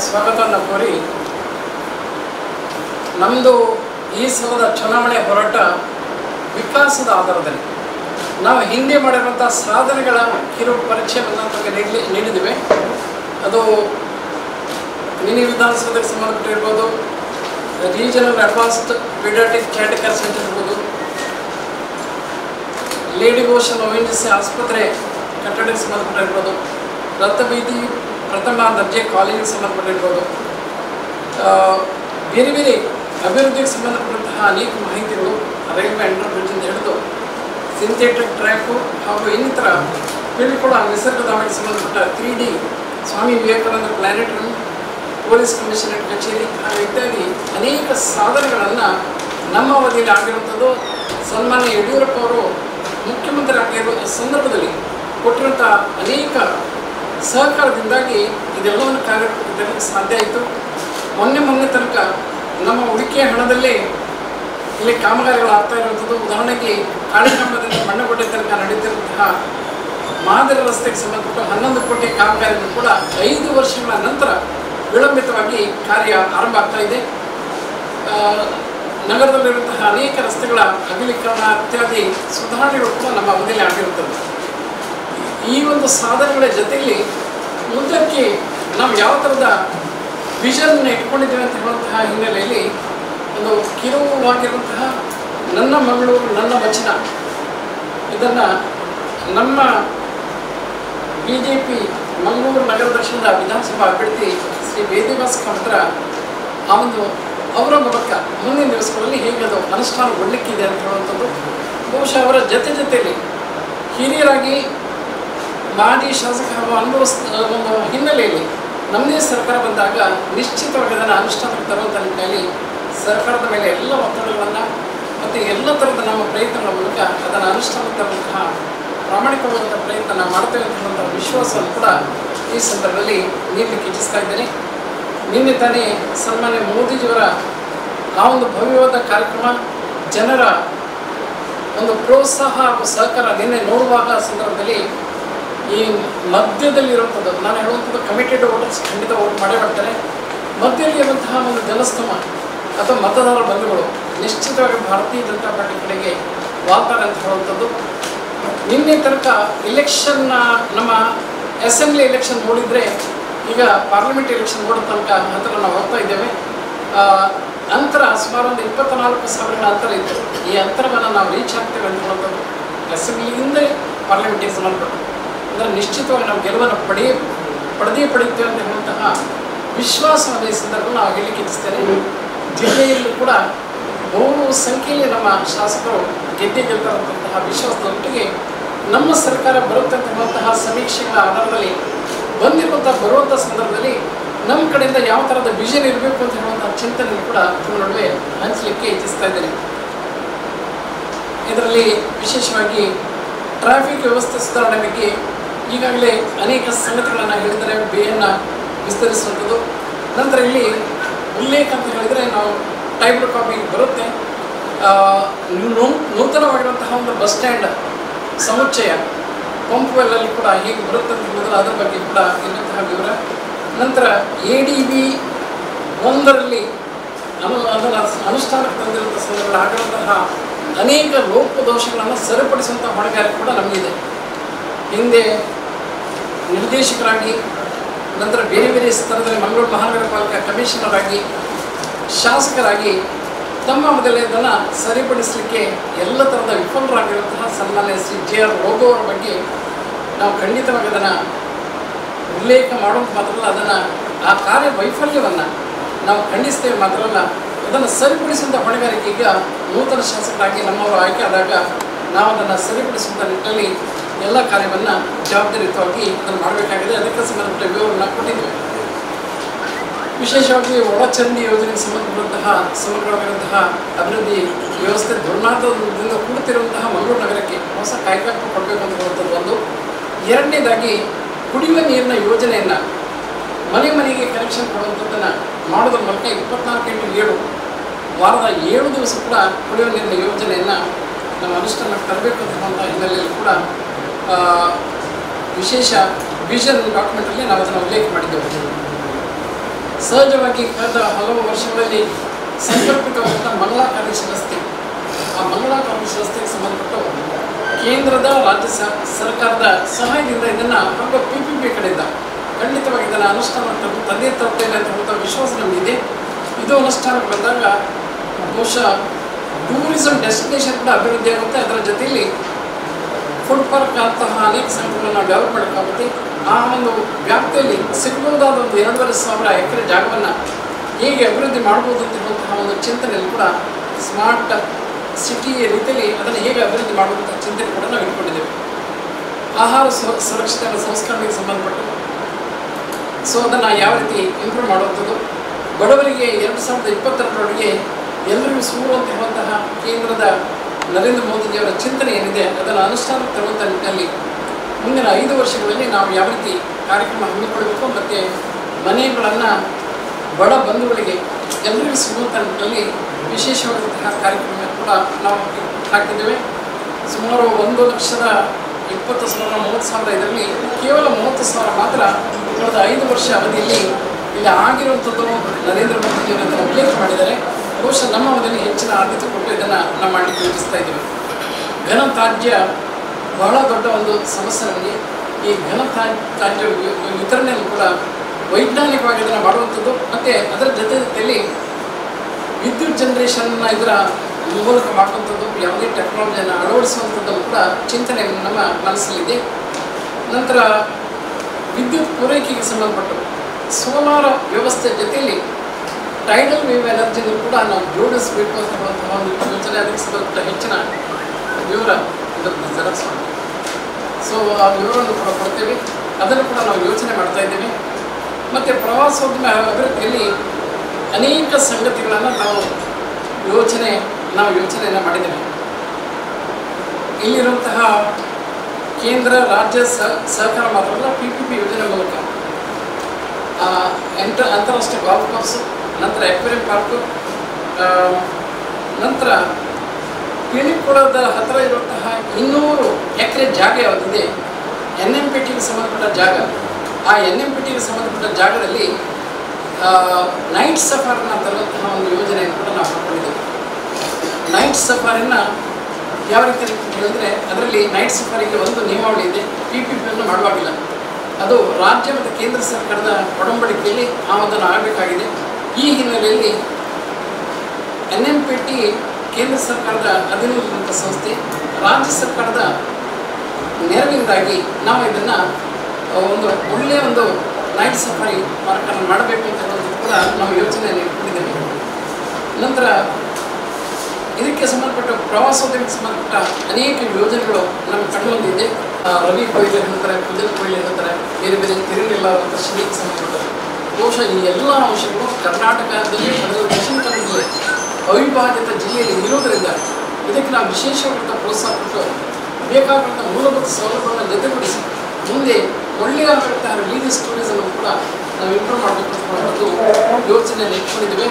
ಸ್ವಾಗತವನ್ನು ಕೋರಿ ನಮ್ಮದು ಈ ಸಲದ ಚುನಾವಣೆ ಹೋರಾಟ ವಿಕಾಸದ ಆಧಾರದಲ್ಲಿ ನಾವು ಹಿಂದೆ ಮಾಡಿರುವಂಥ ಸಾಧನೆಗಳ ಕಿರು ಪರಿಚಯವನ್ನು ನಮಗೆ ನೀಡಲಿ ನೀಡಿದ್ದೇವೆ ಅದು ಮಿನಿ ವಿಧಾನಸೌಧಕ್ಕೆ ಸಂಬಂಧಪಟ್ಟಿರ್ಬೋದು regional advanced paediatric care care centre ಇರ್ಬೋದು lady Goschen O N G C ಆಸ್ಪತ್ರೆ ಕಟ್ಟಡಕ್ಕೆ ಸಂಬಂಧಪಟ್ಟಿರ್ಬೋದು ರಕ್ತಬೀದಿ ಪ್ರಥಮ ದರ್ಜೆ ಕಾಲೇಜಿಗೆ ಸಂಬಂಧಪಟ್ಟಿರ್ಬೋದು ಆ, ಬೇರೆ ಬೇರೆ ಅಭಿವೃದ್ಧಿಗೆ ಸಂಬಂಧಪಟ್ಟಂತಹ ಅನೇಕ ಮಾಹಿತಿಗಳು ರೈಲ್ವೆ ಅಂಡರ್ ಬ್ರಿಡ್ಜಿಂದ ಹಿಡಿದು ಸಿಂಥೆಟಿಕ್ ಟ್ರ್ಯಾಕು ಹಾಗೂ ಇನ್ನಿತರ ಇಲ್ಲಿ ಕೂಡ ನಿಸರ್ಗಧಾಮಕ್ಕೆ ಸಂಬಂಧಪಟ್ಟ three D Swami Vivekananda planetary police commissionerate ಕಚೇರಿ ಹಾಗೂ ಇತ್ಯಾದಿ ಅನೇಕ ಸಾಧನೆಗಳನ್ನು ನಮ್ಮ ಅವಧಿಯಲ್ಲಿ ಆಗಿರುವಂಥದ್ದು ಸನ್ಮಾನ್ಯ ಯಡಿಯೂರಪ್ಪ ಅವರು ಮುಖ್ಯಮಂತ್ರಿ ಆಗಿರುವ ಸಂದರ್ಭದಲ್ಲಿ ಕೊಟ್ಟಿರುವಂಥ ಅನೇಕ ಸಹಕಾರದಿಂದಾಗಿ ಇದೆಲ್ಲವನ್ನು ಕಾರ್ಯರೂಪದಲ್ಲಿ ಸಾಧ್ಯ ಆಯಿತು ಮೊನ್ನೆ ಮೊನ್ನೆ ತನಕ ನಮ್ಮ ಉಳಿಕೆ ಹಣದಲ್ಲೇ ಇಲ್ಲಿ ಕಾಮಗಾರಿಗಳು ಆಗ್ತಾ ಇರುವಂಥದ್ದು ಉದಾಹರಣೆಗೆ ಕಾಳಿಕಾಂಬದಿಂದ ಮಣ್ಣಗುಡ್ಡೆ ತನಕ ನಡೀತಿರುವಂತಹ ಮಾದರಿ ರಸ್ತೆಗೆ ಸಂಬಂಧಪಟ್ಟ ಹನ್ನೊಂದು ಕೋಟಿ ಕಾಮಗಾರಿಗಳು ಕೂಡ ಐದು ವರ್ಷಗಳ ನಂತರ ವಿಳಂಬಿತವಾಗಿ ಕಾರ್ಯ ಆರಂಭ ಆಗ್ತಾ ಇದೆ ಆ, ನಗರದಲ್ಲಿರುವಂತಹ ಅನೇಕ ರಸ್ತೆಗಳ ಅಗಲೀಕರಣ ಇತ್ಯಾದಿ ಸುಧಾರಣೆಗಳು ಕೂಡ ನಮ್ಮ ಅವಧಿಯಲ್ಲಿ ಆಗಿರುತ್ತದೆ ಈ ಒಂದು ಸಾಧನೆಗಳ ಜೊತೆಯಲ್ಲಿ ಮುಂದಕ್ಕೆ ನಾವು ಯಾವ ಥರದ ವಿಷನ್ ಇಟ್ಕೊಂಡಿದ್ದೇವೆ ಅಂತ ಹೇಳುವಂತಹ ಹಿನ್ನೆಲೆಯಲ್ಲಿ ಒಂದು ಕಿರುವಾಗಿರುವಂತಹ ನನ್ನ ಮಂಗಳೂರು ನನ್ನ ವಚನ ಇದನ್ನು ನಮ್ಮ ಬಿ ಜೆ ಪಿ ಮಂಗಳೂರು ನಗರ ದಕ್ಷಿಣದ ವಿಧಾನಸಭಾ ಅಭ್ಯರ್ಥಿ ಶ್ರೀ ವೇದಿವಾಸ್ ಹತ್ರ ಆ ಒಂದು ಅವರ ಮೂಲಕ ಮುಂದಿನ ದಿವಸಗಳಲ್ಲಿ ಹೇಗೆ ಅದು ಅನುಷ್ಠಾನಗೊಳ್ಳಲಿಕ್ಕಿದೆ ಅಂತ ಹೇಳುವಂಥದ್ದು ಬಹುಶಃ ಅವರ ಜೊತೆ ಜೊತೆಯಲ್ಲಿ ಹಿರಿಯರಾಗಿ ಮಾಜಿ ಶಾಸಕ ಹಾಗೂ ಅನುಭವಿಸ್ ಒಂದು ಹಿನ್ನೆಲೆಯಲ್ಲಿ ನಮ್ಮದೇ ಸರ್ಕಾರ ಬಂದಾಗ ನಿಶ್ಚಿತವಾಗಿ ಅದನ್ನು ಅನುಷ್ಠಾನಕ್ಕೆ ತರುವಂಥ ನಿಟ್ಟಿನಲ್ಲಿ ಸರ್ಕಾರದ ಮೇಲೆ ಎಲ್ಲ ಒತ್ತಡಗಳನ್ನು ಮತ್ತು ಎಲ್ಲ ಥರದ ನಮ್ಮ ಪ್ರಯತ್ನಗಳ ಮೂಲಕ ಅದನ್ನು ಅನುಷ್ಠಾನಕ್ಕೆ ತರುವಂತಹ ಪ್ರಾಮಾಣಿಕವಾದಂಥ ಪ್ರಯತ್ನ ನಾವು ಮಾಡ್ತೇವೆ ಅಂತ ಹೇಳುವಂಥ ವಿಶ್ವಾಸವನ್ನು ಕೂಡ ಈ ಸಂದರ್ಭದಲ್ಲಿ ನೀಡಲಿಕ್ಕೆ ಇಚ್ಛಿಸ್ತಾ ಇದ್ದೇನೆ ನಿನ್ನೆ ತಾನೇ ಸನ್ಮಾನ್ಯ ಮೋದಿಜಿಯವರ ಆ ಒಂದು ಭವ್ಯವಾದ ಕಾರ್ಯಕ್ರಮ ಜನರ ಒಂದು ಪ್ರೋತ್ಸಾಹ ಹಾಗೂ ಸಹಕಾರ ನಿನ್ನೆ ನೋಡುವಾಗ ಸಂದರ್ಭದಲ್ಲಿ ಈ ಮಧ್ಯದಲ್ಲಿರುವಂಥದ್ದು ನಾನು ಹೇಳುವಂಥದ್ದು ಕಮಿಟೆಡ್ ವೋಟರ್ಸ್ ಖಂಡಿತ ವೋಟ್ ಮಾಡೇ ಮಾಡ್ತಾರೆ ಮಧ್ಯದಲ್ಲಿ ಇರುವಂತಹ ಒಂದು ಜನಸ್ತಮ ಅಥವಾ ಮತದಾರ ಬಂಧುಗಳು ನಿಶ್ಚಿತವಾಗಿ ಭಾರತೀಯ ಜನತಾ ಪಾರ್ಟಿ ಕಡೆಗೆ ವಾಲ್ತಾರೆ ಅಂತ ಹೇಳುವಂಥದ್ದು ನಿನ್ನೆ ತನಕ ಇಲೆಕ್ಷನ್ನ ನಮ್ಮ ಅಸೆಂಬ್ಲಿ ಎಲೆಕ್ಷನ್ ನೋಡಿದರೆ ಈಗ ಪಾರ್ಲಿಮೆಂಟ್ ಎಲೆಕ್ಷನ್ ನೋಡೋ ತನಕ ಹತ್ತಿರ ನಾವು ಹೋಗ್ತಾ ಇದ್ದೇವೆ ಆ, ಅಂತರ ಸುಮಾರು ಒಂದು ಇಪ್ಪತ್ನಾಲ್ಕು ಸಾವಿರಗಳ ಅಂತರ ಇತ್ತು ಈ ಅಂತರವನ್ನು ನಾವು ರೀಚ್ ಆಗ್ತೇವೆ ಅಂತ ಹೇಳುವಂಥದ್ದು ಅಸೆಂಬ್ಲಿಯಿಂದ ಪಾರ್ಲಿಮೆಂಟಿಗೆ ಸಂಬಂಧಪಟ್ಟು ಅಂದರೆ ನಿಶ್ಚಿತವಾಗಿ ನಾವು ಗೆಲುವನ್ನು ಪಡೆಯ ಪಡೆದೇ ಪಡೆಯುತ್ತೇವೆ ಅಂತ ಹೇಳುವಂತಹ ವಿಶ್ವಾಸವನ್ನು ಈ ಸಂದರ್ಭ ನಾವು ಹೇಳಲಿಕ್ಕೆ ಇಚ್ಛಿಸ್ತೇನೆ ಜಿಲ್ಲೆಯಲ್ಲೂ ಕೂಡ ಬಹು ಸಂಖ್ಯೆಯಲ್ಲಿ ನಮ್ಮ ಶಾಸಕರು ಗೆದ್ದೆ ಗೆಲ್ತಾರಂತಹ ವಿಶ್ವಾಸದೊಟ್ಟಿಗೆ ನಮ್ಮ ಸರ್ಕಾರ ಬರುತ್ತೆ ಅಂತ ಹೇಳುವಂತಹ ಸಮೀಕ್ಷೆಗಳ ಆಧಾರದಲ್ಲಿ ಬಂದಿರುವಂಥ ಬರುವಂಥ ಸಂದರ್ಭದಲ್ಲಿ ನಮ್ಮ ಕಡೆಯಿಂದ ಯಾವ ಥರದ ವಿಷನ್ ಇರಬೇಕು ಅಂತ ಹೇಳುವಂಥ ಚಿಂತನೆ ಕೂಡ ನಿಮ್ಮ ನಡುವೆ ಹಂಚಲಿಕ್ಕೆ ಇಚ್ಛಿಸ್ತಾ ಇದ್ದೇನೆ ಇದರಲ್ಲಿ ವಿಶೇಷವಾಗಿ ಟ್ರಾಫಿಕ್ ವ್ಯವಸ್ಥೆ ಸುಧಾರಣೆ ಬಗ್ಗೆ ಈಗಾಗಲೇ ಅನೇಕ ಸಂಗತಿಗಳನ್ನು ಹೇಳಿದರೆ ಬೇಯನ್ನು ವಿಸ್ತರಿಸುವಂಥದ್ದು ನಂತರ ಇಲ್ಲಿ ಉಲ್ಲೇಖ ಅಂತ ಹೇಳಿದರೆ ನಾವು ಟೈಬ್ಡ್ ಕಾಪಿ ಬರುತ್ತೆ ಆ, ನೂ- ನೂತನವಾಗಿರುವಂತಹ ಒಂದು ಬಸ್ ಸ್ಟ್ಯಾಂಡ್ ಸಮುಚ್ಚಯ ಪಂಪ್ವೆಲ್ಲಲ್ಲಿ ಕೂಡ ಹೇಗೆ ಬರುತ್ತೆ ಅಂತ ಹೇಳಿದ್ರೆ ಅದರ ಬಗ್ಗೆ ಕೂಡ ಇರುವಂತಹ ವಿವರ ನಂತರ ಎ ಡಿ ಬಿ ಒಂದರಲ್ಲಿ ಅನು ಅದನ್ನು ಅನುಷ್ಠಾನಕ್ಕೆ ತಂದಿರುವಂಥ ಸಂದರ್ಭದಲ್ಲಿ ಆಗಿರುವಂತಹ ಅನೇಕ ಲೋಪದೋಷಗಳನ್ನು ಸರಿಪಡಿಸುವಂಥ ಹೊಣೆಗಾರಿಕೆ ಕೂಡ ನಮಗಿದೆ ಹಿಂದೆ ನಿರ್ದೇಶಕರಾಗಿ ನಂತರ ಬೇರೆ ಬೇರೆ ಸ್ತರದಲ್ಲಿ ಮಂಗಳೂರು ಮಹಾನಗರ ಪಾಲಿಕೆ ಕಮಿಷನರ್ ಆಗಿ ಶಾಸಕರಾಗಿ ತಮ್ಮ ಮೊದಲೇ ಇದನ್ನು ಸರಿಪಡಿಸಲಿಕ್ಕೆ ಎಲ್ಲ ಥರದ ವಿಫಲರಾಗಿರುವಂತಹ ಸನ್ಮಾನ್ಯ ಶ್ರೀ ಜೆ ಆರ್ ಲೋಗೋ ಅವರ ಬಗ್ಗೆ ನಾವು ಖಂಡಿತವಾಗಿ ಅದನ್ನು ಉಲ್ಲೇಖ ಮಾಡೋದು ಮಾತ್ರ ಅಲ್ಲ ಅದನ್ನು ಆ ಕಾರ್ಯ ವೈಫಲ್ಯವನ್ನು ನಾವು ಖಂಡಿಸ್ತೇವೆ ಮಾತ್ರ ಅಲ್ಲ ಅದನ್ನು ಸರಿಪಡಿಸುವಂಥ ಹೊಣೆಗಾರಿಕೆ ಈಗ ನೂತನ ಶಾಸಕರಾಗಿ ನಮ್ಮವರು ಆಯ್ಕೆ ಆದಾಗ ನಾವು ಅದನ್ನು ಸರಿಪಡಿಸುವಂಥ ನಿಟ್ಟಿನಲ್ಲಿ ಎಲ್ಲ ಕಾರ್ಯವನ್ನು ಜವಾಬ್ದಾರಿಯುತವಾಗಿ ಅದನ್ನು ಮಾಡಬೇಕಾಗಿದೆ ಅದಕ್ಕೆ ಸಂಬಂಧಪಟ್ಟ ವಿವರವನ್ನು ಕೊಟ್ಟಿದ್ದೇವೆ ವಿಶೇಷವಾಗಿ ಒಳಚರಂಡಿ ಯೋಜನೆಗೆ ಸಂಬಂಧಪಟ್ಟಂತಹ ಸಮಗ್ರವಾಗಿರುವಂತಹ ಅಭಿವೃದ್ಧಿ ವ್ಯವಸ್ಥೆ ದುರ್ನಾಥದಿಂದ ಕೂಡುತ್ತಿರುವಂತಹ ಮಂಗಳೂರು ನಗರಕ್ಕೆ ಹೊಸ ಕಾಯಕಲ್ಪ ಕೊಡಬೇಕು ಅಂತ ಹೇಳುವಂಥದ್ದು ಒಂದು ಎರಡನೇದಾಗಿ ಕುಡಿಯುವ ನೀರಿನ ಯೋಜನೆಯನ್ನು ಮನೆ ಮನೆಗೆ ಕನೆಕ್ಷನ್ ಕೊಡುವಂಥದ್ದನ್ನು ಮಾಡೋದ್ರ ಮೂಲಕ ಇಪ್ಪತ್ನಾಲ್ಕು ಇಂಟು ಏಳು ವಾರದ ಏಳು ದಿವಸ ಕೂಡ ಕುಡಿಯುವ ನೀರಿನ ಯೋಜನೆಯನ್ನು ನಾವು ಅನುಷ್ಠಾನಕ್ಕೆ ತರಬೇಕು ಅಂತ ಹೇಳುವಂಥ ಹಿನ್ನೆಲೆಯಲ್ಲಿ ಕೂಡ ಆ, ವಿಶೇಷ ವಿಷನ್ ಡಾಕ್ಯುಮೆಂಟಲ್ಲಿ ನಾವು ಅದನ್ನು ಉಲ್ಲೇಖ ಮಾಡಿದ್ದೆವು ಸಹಜವಾಗಿ ಕಳೆದ ಹಲವು ವರ್ಷಗಳಲ್ಲಿ ಸಂಕಲ್ಪಿತವಾದಂಥ ಮಂಗಳಾ ಕಾಲೇಜ್ ರಸ್ತೆ ಆ ಮಂಗಳಾ ಕಾಲೇಜ್ ರಸ್ತೆಗೆ ಸಂಬಂಧಪಟ್ಟು ಕೇಂದ್ರದ ರಾಜ್ಯ ಸ ಸರ್ಕಾರದ ಸಹಾಯದಿಂದ ಇದನ್ನು ಹಾಗೂ ಪಿ ಪಿ ಪಿ ಕಡೆಯಿಂದ ಖಂಡಿತವಾಗಿ ಇದನ್ನು ಅನುಷ್ಠಾನ ತಂದು ತಂದೆ ತರುತ್ತೇನೆ ಅಂತ ವಿಶ್ವಾಸ ನಮಗಿದೆ ಇದು ಅನುಷ್ಠಾನಕ್ಕೆ ಬಂದಾಗ ಬಹುಶಃ ಟೂರಿಸಂ ಡೆಸ್ಟಿನೇಷನ್ ಕೂಡ ಅಭಿವೃದ್ಧಿ ಆಗುತ್ತೆ ಅದರ ಜೊತೆಯಲ್ಲಿ ಫುಡ್ ಪಾರ್ಕ್ ಅಂತಹ ಅನೇಕ ಸಂಘಗಳನ್ನು ಡೆವಲಪ್ ಮಾಡೋಕ್ಕಾಗುತ್ತೆ ಆ ಒಂದು ವ್ಯಾಪ್ತಿಯಲ್ಲಿ ಸಿಗಬಹುದಾದ ಒಂದು ಎರಡೂವರೆ ಸಾವಿರ ಎಕರೆ ಜಾಗವನ್ನು ಹೇಗೆ ಅಭಿವೃದ್ಧಿ ಮಾಡ್ಬೋದು ಅಂತ ಹೇಳುವಂತಹ ಒಂದು ಚಿಂತನೆಯಲ್ಲಿ ಕೂಡ ಸ್ಮಾರ್ಟ್ ಸಿಟಿಯ ರೀತಿಯಲ್ಲಿ ಅದನ್ನು ಹೇಗೆ ಅಭಿವೃದ್ಧಿ ಮಾಡುವಂಥ ಚಿಂತನೆ ಕೂಡ ನಾವು ಇಟ್ಕೊಂಡಿದ್ದೇವೆ ಆಹಾರ ಸು- ಸುರಕ್ಷತೆ ಮತ್ತು ಸಂಸ್ಕರಣೆಗೆ ಸಂಬಂಧಪಟ್ಟು ಸೊ ಅದನ್ನು ಯಾವ ರೀತಿ ಇಂಪ್ರೂವ್ ಮಾಡುವಂಥದ್ದು ಬಡವರಿಗೆ ಎರಡು ಸಾವಿರದ ಇಪ್ಪತ್ತೆರಡರೊಳಗೆ ಎಲ್ಲರಿಗೂ ಸೂರು ಅಂತ ಹೇಳುವಂತಹ ಕೇಂದ್ರದ ನರೇಂದ್ರ ಮೋದಿಜಿಯವರ ಚಿಂತನೆ ಏನಿದೆ ಅದನ್ನು ಅನುಷ್ಠಾನಕ್ಕೆ ತರುವಂಥ ನಿಟ್ಟಿನಲ್ಲಿ ಮುಂದಿನ ಐದು ವರ್ಷಗಳಲ್ಲಿ ನಾವು ಯಾವ ರೀತಿ ಕಾರ್ಯಕ್ರಮ ಹಮ್ಮಿಕೊಳ್ಬೇಕು ಮತ್ತು ಮನೆಗಳನ್ನು ಬಡ ಬಂಧುಗಳಿಗೆ ಎಲ್ಲರಿಗೂ ಸಿಗುವಂಥ ನಿಟ್ಟಿನಲ್ಲಿ ವಿಶೇಷವಾದಂತಹ ಕಾರ್ಯಕ್ರಮ ಕೂಡ ನಾವು ಹಾಕಿದ್ದೇವೆ ಸುಮಾರು ಒಂದು ಲಕ್ಷದ ಇಪ್ಪತ್ತು ಸಾವಿರ ಮೂವತ್ತು ಸಾವಿರ ಇದರಲ್ಲಿ ಕೇವಲ ಮೂವತ್ತು ಸಾವಿರ ಮಾತ್ರ ಕಳೆದ ಐದು ವರ್ಷ ಅವಧಿಯಲ್ಲಿ ಇಲ್ಲಿ ಆಗಿರುವಂಥದ್ದು ನರೇಂದ್ರ ಮೋದಿಜಿಯವರು ಇದನ್ನು ಉಲ್ಲೇಖ ಮಾಡಿದ್ದಾರೆ ಬಹುಶಃ ನಮ್ಮ ಅವಧಿಯಲ್ಲಿ ಹೆಚ್ಚಿನ ಆದ್ಯತೆ ಕೊಟ್ಟು ಇದನ್ನು ನಾವು ಮಾಡಲಿಕ್ಕೆ ಯೋಚಿಸ್ತಾ ಇದ್ದೇವೆ ಘನ ತ್ಯಾಜ್ಯ ಬಹಳ ದೊಡ್ಡ ಒಂದು ಸಮಸ್ಯೆ ನಮಗೆ ಈ ಘನ ತ್ಯಾ- ತ್ಯಾಜ್ಯ ವಿ- ವಿತರಣೆಯನ್ನು ಕೂಡ ವೈಜ್ಞಾನಿಕವಾಗಿ ಇದನ್ನು ಮಾಡುವಂಥದ್ದು ಮತ್ತು ಅದರ ಜೊತೆ ಜೊತೆಯಲ್ಲಿ ವಿದ್ಯುತ್ ಜನ್ರೇಷನ್ನ ಇದರ ಮೂಲಕ ಮಾಡುವಂಥದ್ದು ಯಾವುದೇ ಟೆಕ್ನಾಲಜಿಯನ್ನು ಅಳವಡಿಸುವಂಥದ್ದು ಕೂಡ ಚಿಂತನೆ ನಮ್ಮ ಮನಸ್ಸಲ್ಲಿದೆ ನಂತರ ವಿದ್ಯುತ್ ಪೂರೈಕೆಗೆ ಸಂಬಂಧಪಟ್ಟು ಸೋಲಾರ್ ವ್ಯವಸ್ಥೆ ಜೊತೆಯಲ್ಲಿ ಟೈಡಲ್ ವೇವ್ ಎನರ್ಜಿನೂ ಕೂಡ ನಾವು ಜೋಡಿಸಬೇಕು ಅಂತ ಹೇಳುವಂತಹ ಒಂದು ಯೋಚನೆ ಅದಕ್ಕೆ ಸಂಬಂಧಪಟ್ಟ ಹೆಚ್ಚಿನ ವಿವರ ಇದನ್ನು ಜೆರಾಕ್ಸ್ ಮಾಡಿ ಸೊ ಆ ವಿವರವನ್ನು ಕೂಡ ಕೊಡ್ತೇವೆ ಅದನ್ನು ಕೂಡ ನಾವು ಯೋಚನೆ ಮಾಡ್ತಾ ಇದ್ದೇವೆ ಮತ್ತು ಪ್ರವಾಸೋದ್ಯಮ ಅಭಿವೃದ್ಧಿಯಲ್ಲಿ ಅನೇಕ ಸಂಗತಿಗಳನ್ನು ನಾವು ಯೋಚನೆ ನಾವು ಯೋಚನೆಯನ್ನು ಮಾಡಿದ್ದೇವೆ ಇಲ್ಲಿರುವಂತಹ ಕೇಂದ್ರ ರಾಜ್ಯ ಸಹ ಸಹಕಾರ ಮಾತ್ರವಲ್ಲ ಪಿ ಪಿ ಪಿ ಯೋಜನೆ ಮೂಲಕ ಆ, ಎಂಟ ಅಂತಾರಾಷ್ಟ್ರೀಯ ಗಾಲ್ಫ್ ಕೋರ್ಸು ನಂತರ ಎಕ್ವೇರಿಯಂ ಪಾರ್ಕು ಆ, ನಂತರ ಪಿಣಿಕುಳದ ಹತ್ತಿರ ಇರುವಂತಹ ಇನ್ನೂರು ಎಕರೆ ಜಾಗ ಯಾವುದಿದೆ ಎನ್ ಎಂ ಪಿ ಟಿಗೆ ಸಂಬಂಧಪಟ್ಟ ಜಾಗ ಆ ಎನ್ ಎಂ ಪಿ ಟಿಗೆ ಸಂಬಂಧಪಟ್ಟ ಜಾಗದಲ್ಲಿ ನೈಟ್ ಸಫಾರನ್ನ ತರುವಂತಹ ಒಂದು ಯೋಜನೆಯನ್ನು ಕೂಡ ನಾವು ಹಾಕೊಂಡಿದ್ದೇವೆ ನೈಟ್ ಸಫಾರಿನ ಯಾವ ರೀತಿ ಅಂತ ಹೇಳಿದ್ರೆ ಅದರಲ್ಲಿ ನೈಟ್ ಸಫಾರಿಗೆ ಒಂದು ನಿಯಮಾವಳಿ ಇದೆ ಪಿ ಪಿ ಪಿಯನ್ನು ಮಾಡುವಾಗಿಲ್ಲ ಅದು ರಾಜ್ಯ ಮತ್ತು ಕೇಂದ್ರ ಸರ್ಕಾರದ ಒಡಂಬಡಿಕೆಯಲ್ಲಿ ಆ ಒಂದನ್ನು ಆಗಬೇಕಾಗಿದೆ ಈ ಹಿನ್ನೆಲೆಯಲ್ಲಿ ಎನ್ ಎಂ ಪಿ ಟಿ ಕೇಂದ್ರ ಸರ್ಕಾರದ ಅಧೀನದಲ್ಲಿರುವಂಥ ಸಂಸ್ಥೆ ರಾಜ್ಯ ಸರ್ಕಾರದ ನೆರವಿಂದಾಗಿ ನಾವು ಇದನ್ನು ಒಂದು ಒಳ್ಳೆಯ ಒಂದು ನೈಟ್ ಸಫಾರಿ ಪಾರ್ಕನ್ನು ಮಾಡಬೇಕು ಅಂತ ಹೇಳೋದು ಕೂಡ ನಾವು ಯೋಚನೆಯನ್ನು ಇಟ್ಕೊಂಡಿದ್ದೇವೆ ನಂತರ ಇದಕ್ಕೆ ಸಂಬಂಧಪಟ್ಟ ಪ್ರವಾಸೋದ್ಯಮಕ್ಕೆ ಸಂಬಂಧಪಟ್ಟ ಅನೇಕ ಯೋಜನೆಗಳು ನಮ್ಮ ಕಣ್ಣೊಂದಿದೆ ಆ, ರವಿ ಕೊಯ್ಲು ಹೇಳ್ತಾರೆ ಕುಂದಲ್ ಕೊಯ್ಲು ಹೇಳ್ತಾರೆ ಬೇರೆ ಬೇರೆ ತಿರುಗಿಲ್ಲ ಶ್ರೀಗೆ ಸಂಬಂಧಪಟ್ಟದ್ದು ಬಹುಶಃ ಈ ಎಲ್ಲ ಅಂಶಗಳು ಕರ್ನಾಟಕದಲ್ಲಿ ಅದರ ದಕ್ಷಿಣ ಕನ್ನಡದಲ್ಲಿ ಅವಿಭಾಜಿತ ಜಿಲ್ಲೆಯಲ್ಲಿ ಇರುವುದರಿಂದ ಇದಕ್ಕೆ ನಾವು ವಿಶೇಷವಾದಂಥ ಪ್ರೋತ್ಸಾಹ ಕೊಟ್ಟು ಬೇಕಾದಂಥ ಮೂಲಭೂತ ಸೌಲಭ್ಯಗಳನ್ನು ಜೊತೆಗೂಡಿಸಿ ಮುಂದೆ ಒಳ್ಳೆಯದಾದಂತಹ ರಿಲೀಜಿಯಸ್ ಟೂರಿಸಮ್ ಕೂಡ ನಾವು ಇಂಪ್ರೂವ್ ಮಾಡಬೇಕು ಅಂತ ಹೇಳುವಂಥದ್ದು ಯೋಚನೆಯನ್ನು ಇಟ್ಕೊಂಡಿದ್ದೇವೆ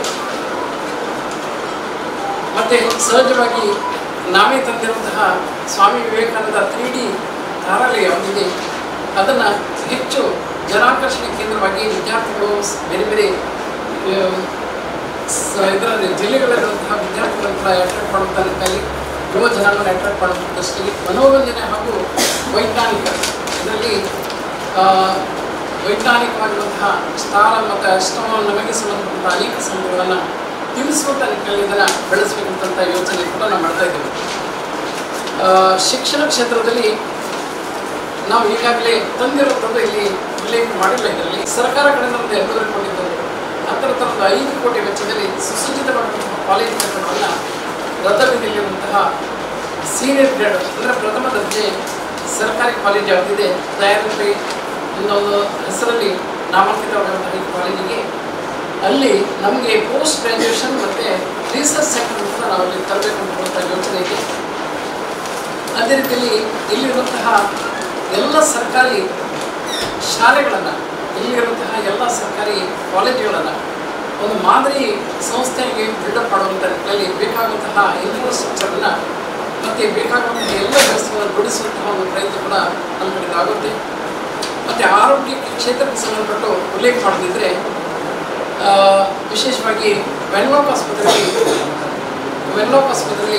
ಮತ್ತು ಸಹಜವಾಗಿ ನಾವೇ ತಂದಿರುವಂತಹ ಸ್ವಾಮಿ ವಿವೇಕಾನಂದ ತ್ರೀ ಡಿ ತಾರಾಲಯ ಒಂದಿದೆ ಅದನ್ನು ಹೆಚ್ಚು ಜನಾಕರ್ಷಣೆ ಕೇಂದ್ರವಾಗಿ ವಿದ್ಯಾರ್ಥಿಗಳು ಸ್- ಬೇರೆ ಬೇರೆ ಆ, ಸ- ಇದರಲ್ಲಿ ಜಿಲ್ಲೆಗಳಲ್ಲಿರುವಂತಹ ವಿದ್ಯಾರ್ಥಿಗಳನ್ನು ಕೂಡ ಅಟ್ರಾಕ್ಟ್ ಮಾಡುವಂಥ ನಿಟ್ಟಿನಲ್ಲಿ ಯುವ ಜನಾಂಗವನ್ನು ಅಟ್ರಾಕ್ಟ್ ಮಾಡುವಂಥ ದೃಷ್ಟಿಯಲ್ಲಿ ಮನೋರಂಜನೆ ಹಾಗೂ ವೈಜ್ಞಾನಿಕ ಇದರಲ್ಲಿ ಆ, ವೈಜ್ಞಾನಿಕವಾಗಿರುವಂತಹ ಸ್ಟಾರ ಮತ್ತು ಅಷ್ಟಮ ನಮಗೆ ಸಂಬಂಧಪಟ್ಟ ಅನೇಕ ಸಂಘಗಳನ್ನು ತಿಳಿಸುವಂಥ ನಿಟ್ಟಿನಲ್ಲಿ ಇದನ್ನು ಬೆಳೆಸಬೇಕಂತ ಯೋಚನೆ ಕೂಡ ನಾವು ಮಾಡ್ತಾ ಇದ್ದೇವೆ ಆ, ಶಿಕ್ಷಣ ಕ್ಷೇತ್ರದಲ್ಲಿ ನಾವು ಈಗಾಗಲೇ ತಂದಿರುವಂಥದ್ದು ಇಲ್ಲಿ ಉಲ್ಲೇಖ ಮಾಡಿಲ್ಲ ಇದರಲ್ಲಿ ಸರ್ಕಾರ ಕಡೆಯಿಂದ ಒಂದು ಎರಡೂವರೆ ಕೋಟಿ ತಂದು ಹತ್ತರ ತರದ ಐದು ಕೋಟಿ ವೆಚ್ಚದಲ್ಲಿ ಸುಸಜ್ಜಿತವಾದಂತಹ ಕಾಲೇಜು ಕಟ್ಟಡವನ್ನು ರಥಬೀದಿಯಲ್ಲಿರುವಂತಹ ಸೀನಿಯರ್ ಗ್ರೇಡ್ ಅಂದರೆ ಪ್ರಥಮ ದರ್ಜೆ ಸರ್ಕಾರಿ ಕಾಲೇಜ್ ಯಾವುದಿದೆ ದಯಾನಂದಿ ಇನ್ನೊಂದು ಹೆಸರಲ್ಲಿ ನಾಮಾಂಕಿತವಾದಂತಹ ಈ ಕಾಲೇಜಿಗೆ ಅಲ್ಲಿ ನಮಗೆ ಪೋಸ್ಟ್ ಗ್ರ್ಯಾಜುಯೇಷನ್ ಮತ್ತು ರಿಸರ್ಚ್ ಸೆಂಟರ್ ಕೂಡ ನಾವು ಅಲ್ಲಿ ತರಬೇಕು ಅನ್ನುವಂಥ ಯೋಚನೆ ಇದೆ ಅದೇ ರೀತಿಯಲ್ಲಿ ಇಲ್ಲಿರುವಂತಹ ಎಲ್ಲ ಸರ್ಕಾರಿ ಶಾಲೆಗಳನ್ನು ಇಲ್ಲಿರುವಂತಹ ಎಲ್ಲ ಸರ್ಕಾರಿ ಕಾಲೇಜುಗಳನ್ನು ಒಂದು ಮಾದರಿ ಸಂಸ್ಥೆಗೆ ಬಿಲ್ಡಪ್ ಮಾಡುವಂಥ ನಿಟ್ಟಿನಲ್ಲಿ ಬೇಕಾಗುವಂತಹ ಇನ್ಫ್ರಾಸ್ಟ್ರಕ್ಚರನ್ನು ಮತ್ತು ಬೇಕಾಗುವಂತಹ ಎಲ್ಲ ವ್ಯವಸ್ಥೆಗಳನ್ನು ರೂಢಿಸುವಂತಹ ಒಂದು ಪ್ರಯತ್ನ ಕೂಡ ನಮ್ಮ ಕಡೆಯಿಂದ ಆಗುತ್ತೆ ಮತ್ತು ಆರೋಗ್ಯ ಕ್ಷೇತ್ರಕ್ಕೆ ಸಂಬಂಧಪಟ್ಟು ಉಲ್ಲೇಖ ಮಾಡೋದಿದ್ರೆ ಆ, ವಿಶೇಷವಾಗಿ ವೆನ್ಲಾಕ್ ಆಸ್ಪತ್ರೆಯಲ್ಲಿ ವೆನ್ಲಾಕ್ ಆಸ್ಪತ್ರೆಯಲ್ಲಿ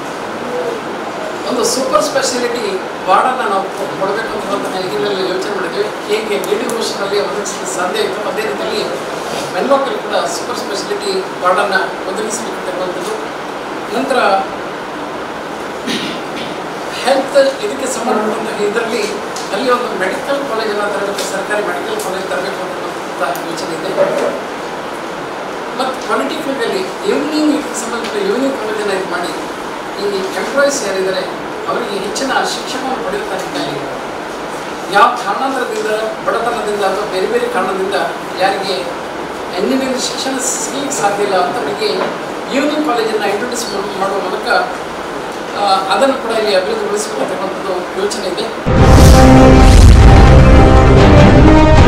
ಒಂದು ಸೂಪರ್ ಸ್ಪೆಷಾಲಿಟಿ ವಾರ್ಡನ್ನು ನಾವು ಕೊ- ಕೊಡಬೇಕು ಅಂತ ನಾವು ಈಗಿನಲ್ಲಿ ಯೋಚನೆ ಮಾಡಿದ್ವಿ ಹೇಗೆ ಡಿ ಡಿ ಅಲ್ಲಿ ಒದಗಿಸಲು ಸಾಧ್ಯ ಇತ್ತು ಅದೇ ರೀತಿಯಲ್ಲಿ ವೆನ್ಲಾಕಲ್ಲಿ ಕೂಡ ಸೂಪರ್ ಸ್ಪೆಷಾಲಿಟಿ ವಾರ್ಡನ್ನು ಒದಗಿಸಬೇಕಂತಕ್ಕಂಥದ್ದು ನಂತರ ಹೆಲ್ತ್ ಇದಕ್ಕೆ ಸಂಬಂಧಪಟ್ಟಂತಹ ಇದರಲ್ಲಿ ಅಲ್ಲಿ ಒಂದು ಮೆಡಿಕಲ್ ಕಾಲೇಜನ್ನು ತರಬೇಕು ಸರ್ಕಾರಿ ಮೆಡಿಕಲ್ ಕಾಲೇಜ್ ತರಬೇಕು ಅನ್ನುವಂಥ ಯೋಚನೆ ಇದೆ ಮತ್ತು ಪೊಲಿಟಿಕಲ್ನಲ್ಲಿ ಈವ್ನಿಂಗ್ ಇದಕ್ಕೆ ಸಂಬಂಧಪಟ್ಟ ಈವ್ನಿಂಗ್ ಕಾಲೇಜನ್ನು ಇದು ಮಾಡಿ ಈ ಎಂಪ್ಲಾಯೀಸ್ ಯಾರಿದ್ದಾರೆ ಅವರಿಗೆ ಹೆಚ್ಚಿನ ಶಿಕ್ಷಣವನ್ನು ಪಡೆಯುತ್ತಾ ಇದ್ದಾರೆ ಯಾವ ಕಾರಣಾಂತರದಿಂದ ಬಡತನದಿಂದ ಅಥವಾ ಬೇರೆ ಬೇರೆ ಕಾರಣದಿಂದ ಯಾರಿಗೆ ಎಂಜಿನಿಯರಿಂಗ್ ಶಿಕ್ಷಣ ಸಿಗಲಿಕ್ಕೆ ಸಾಧ್ಯ ಇಲ್ಲ ಅಂಥವರಿಗೆ ಈವ್ನಿಂಗ್ ಕಾಲೇಜನ್ನು ಇಂಟ್ರೊಡ್ಯೂಸ್ ಮಾಡುವ ಮೂಲಕ ಆ, ಅದನ್ನು ಕೂಡ ಇಲ್ಲಿ ಅಭಿವೃದ್ಧಿಗೊಳಿಸಬೇಕಂತಕ್ಕಂಥದ್ದು ಯೋಚನೆ ಇದೆ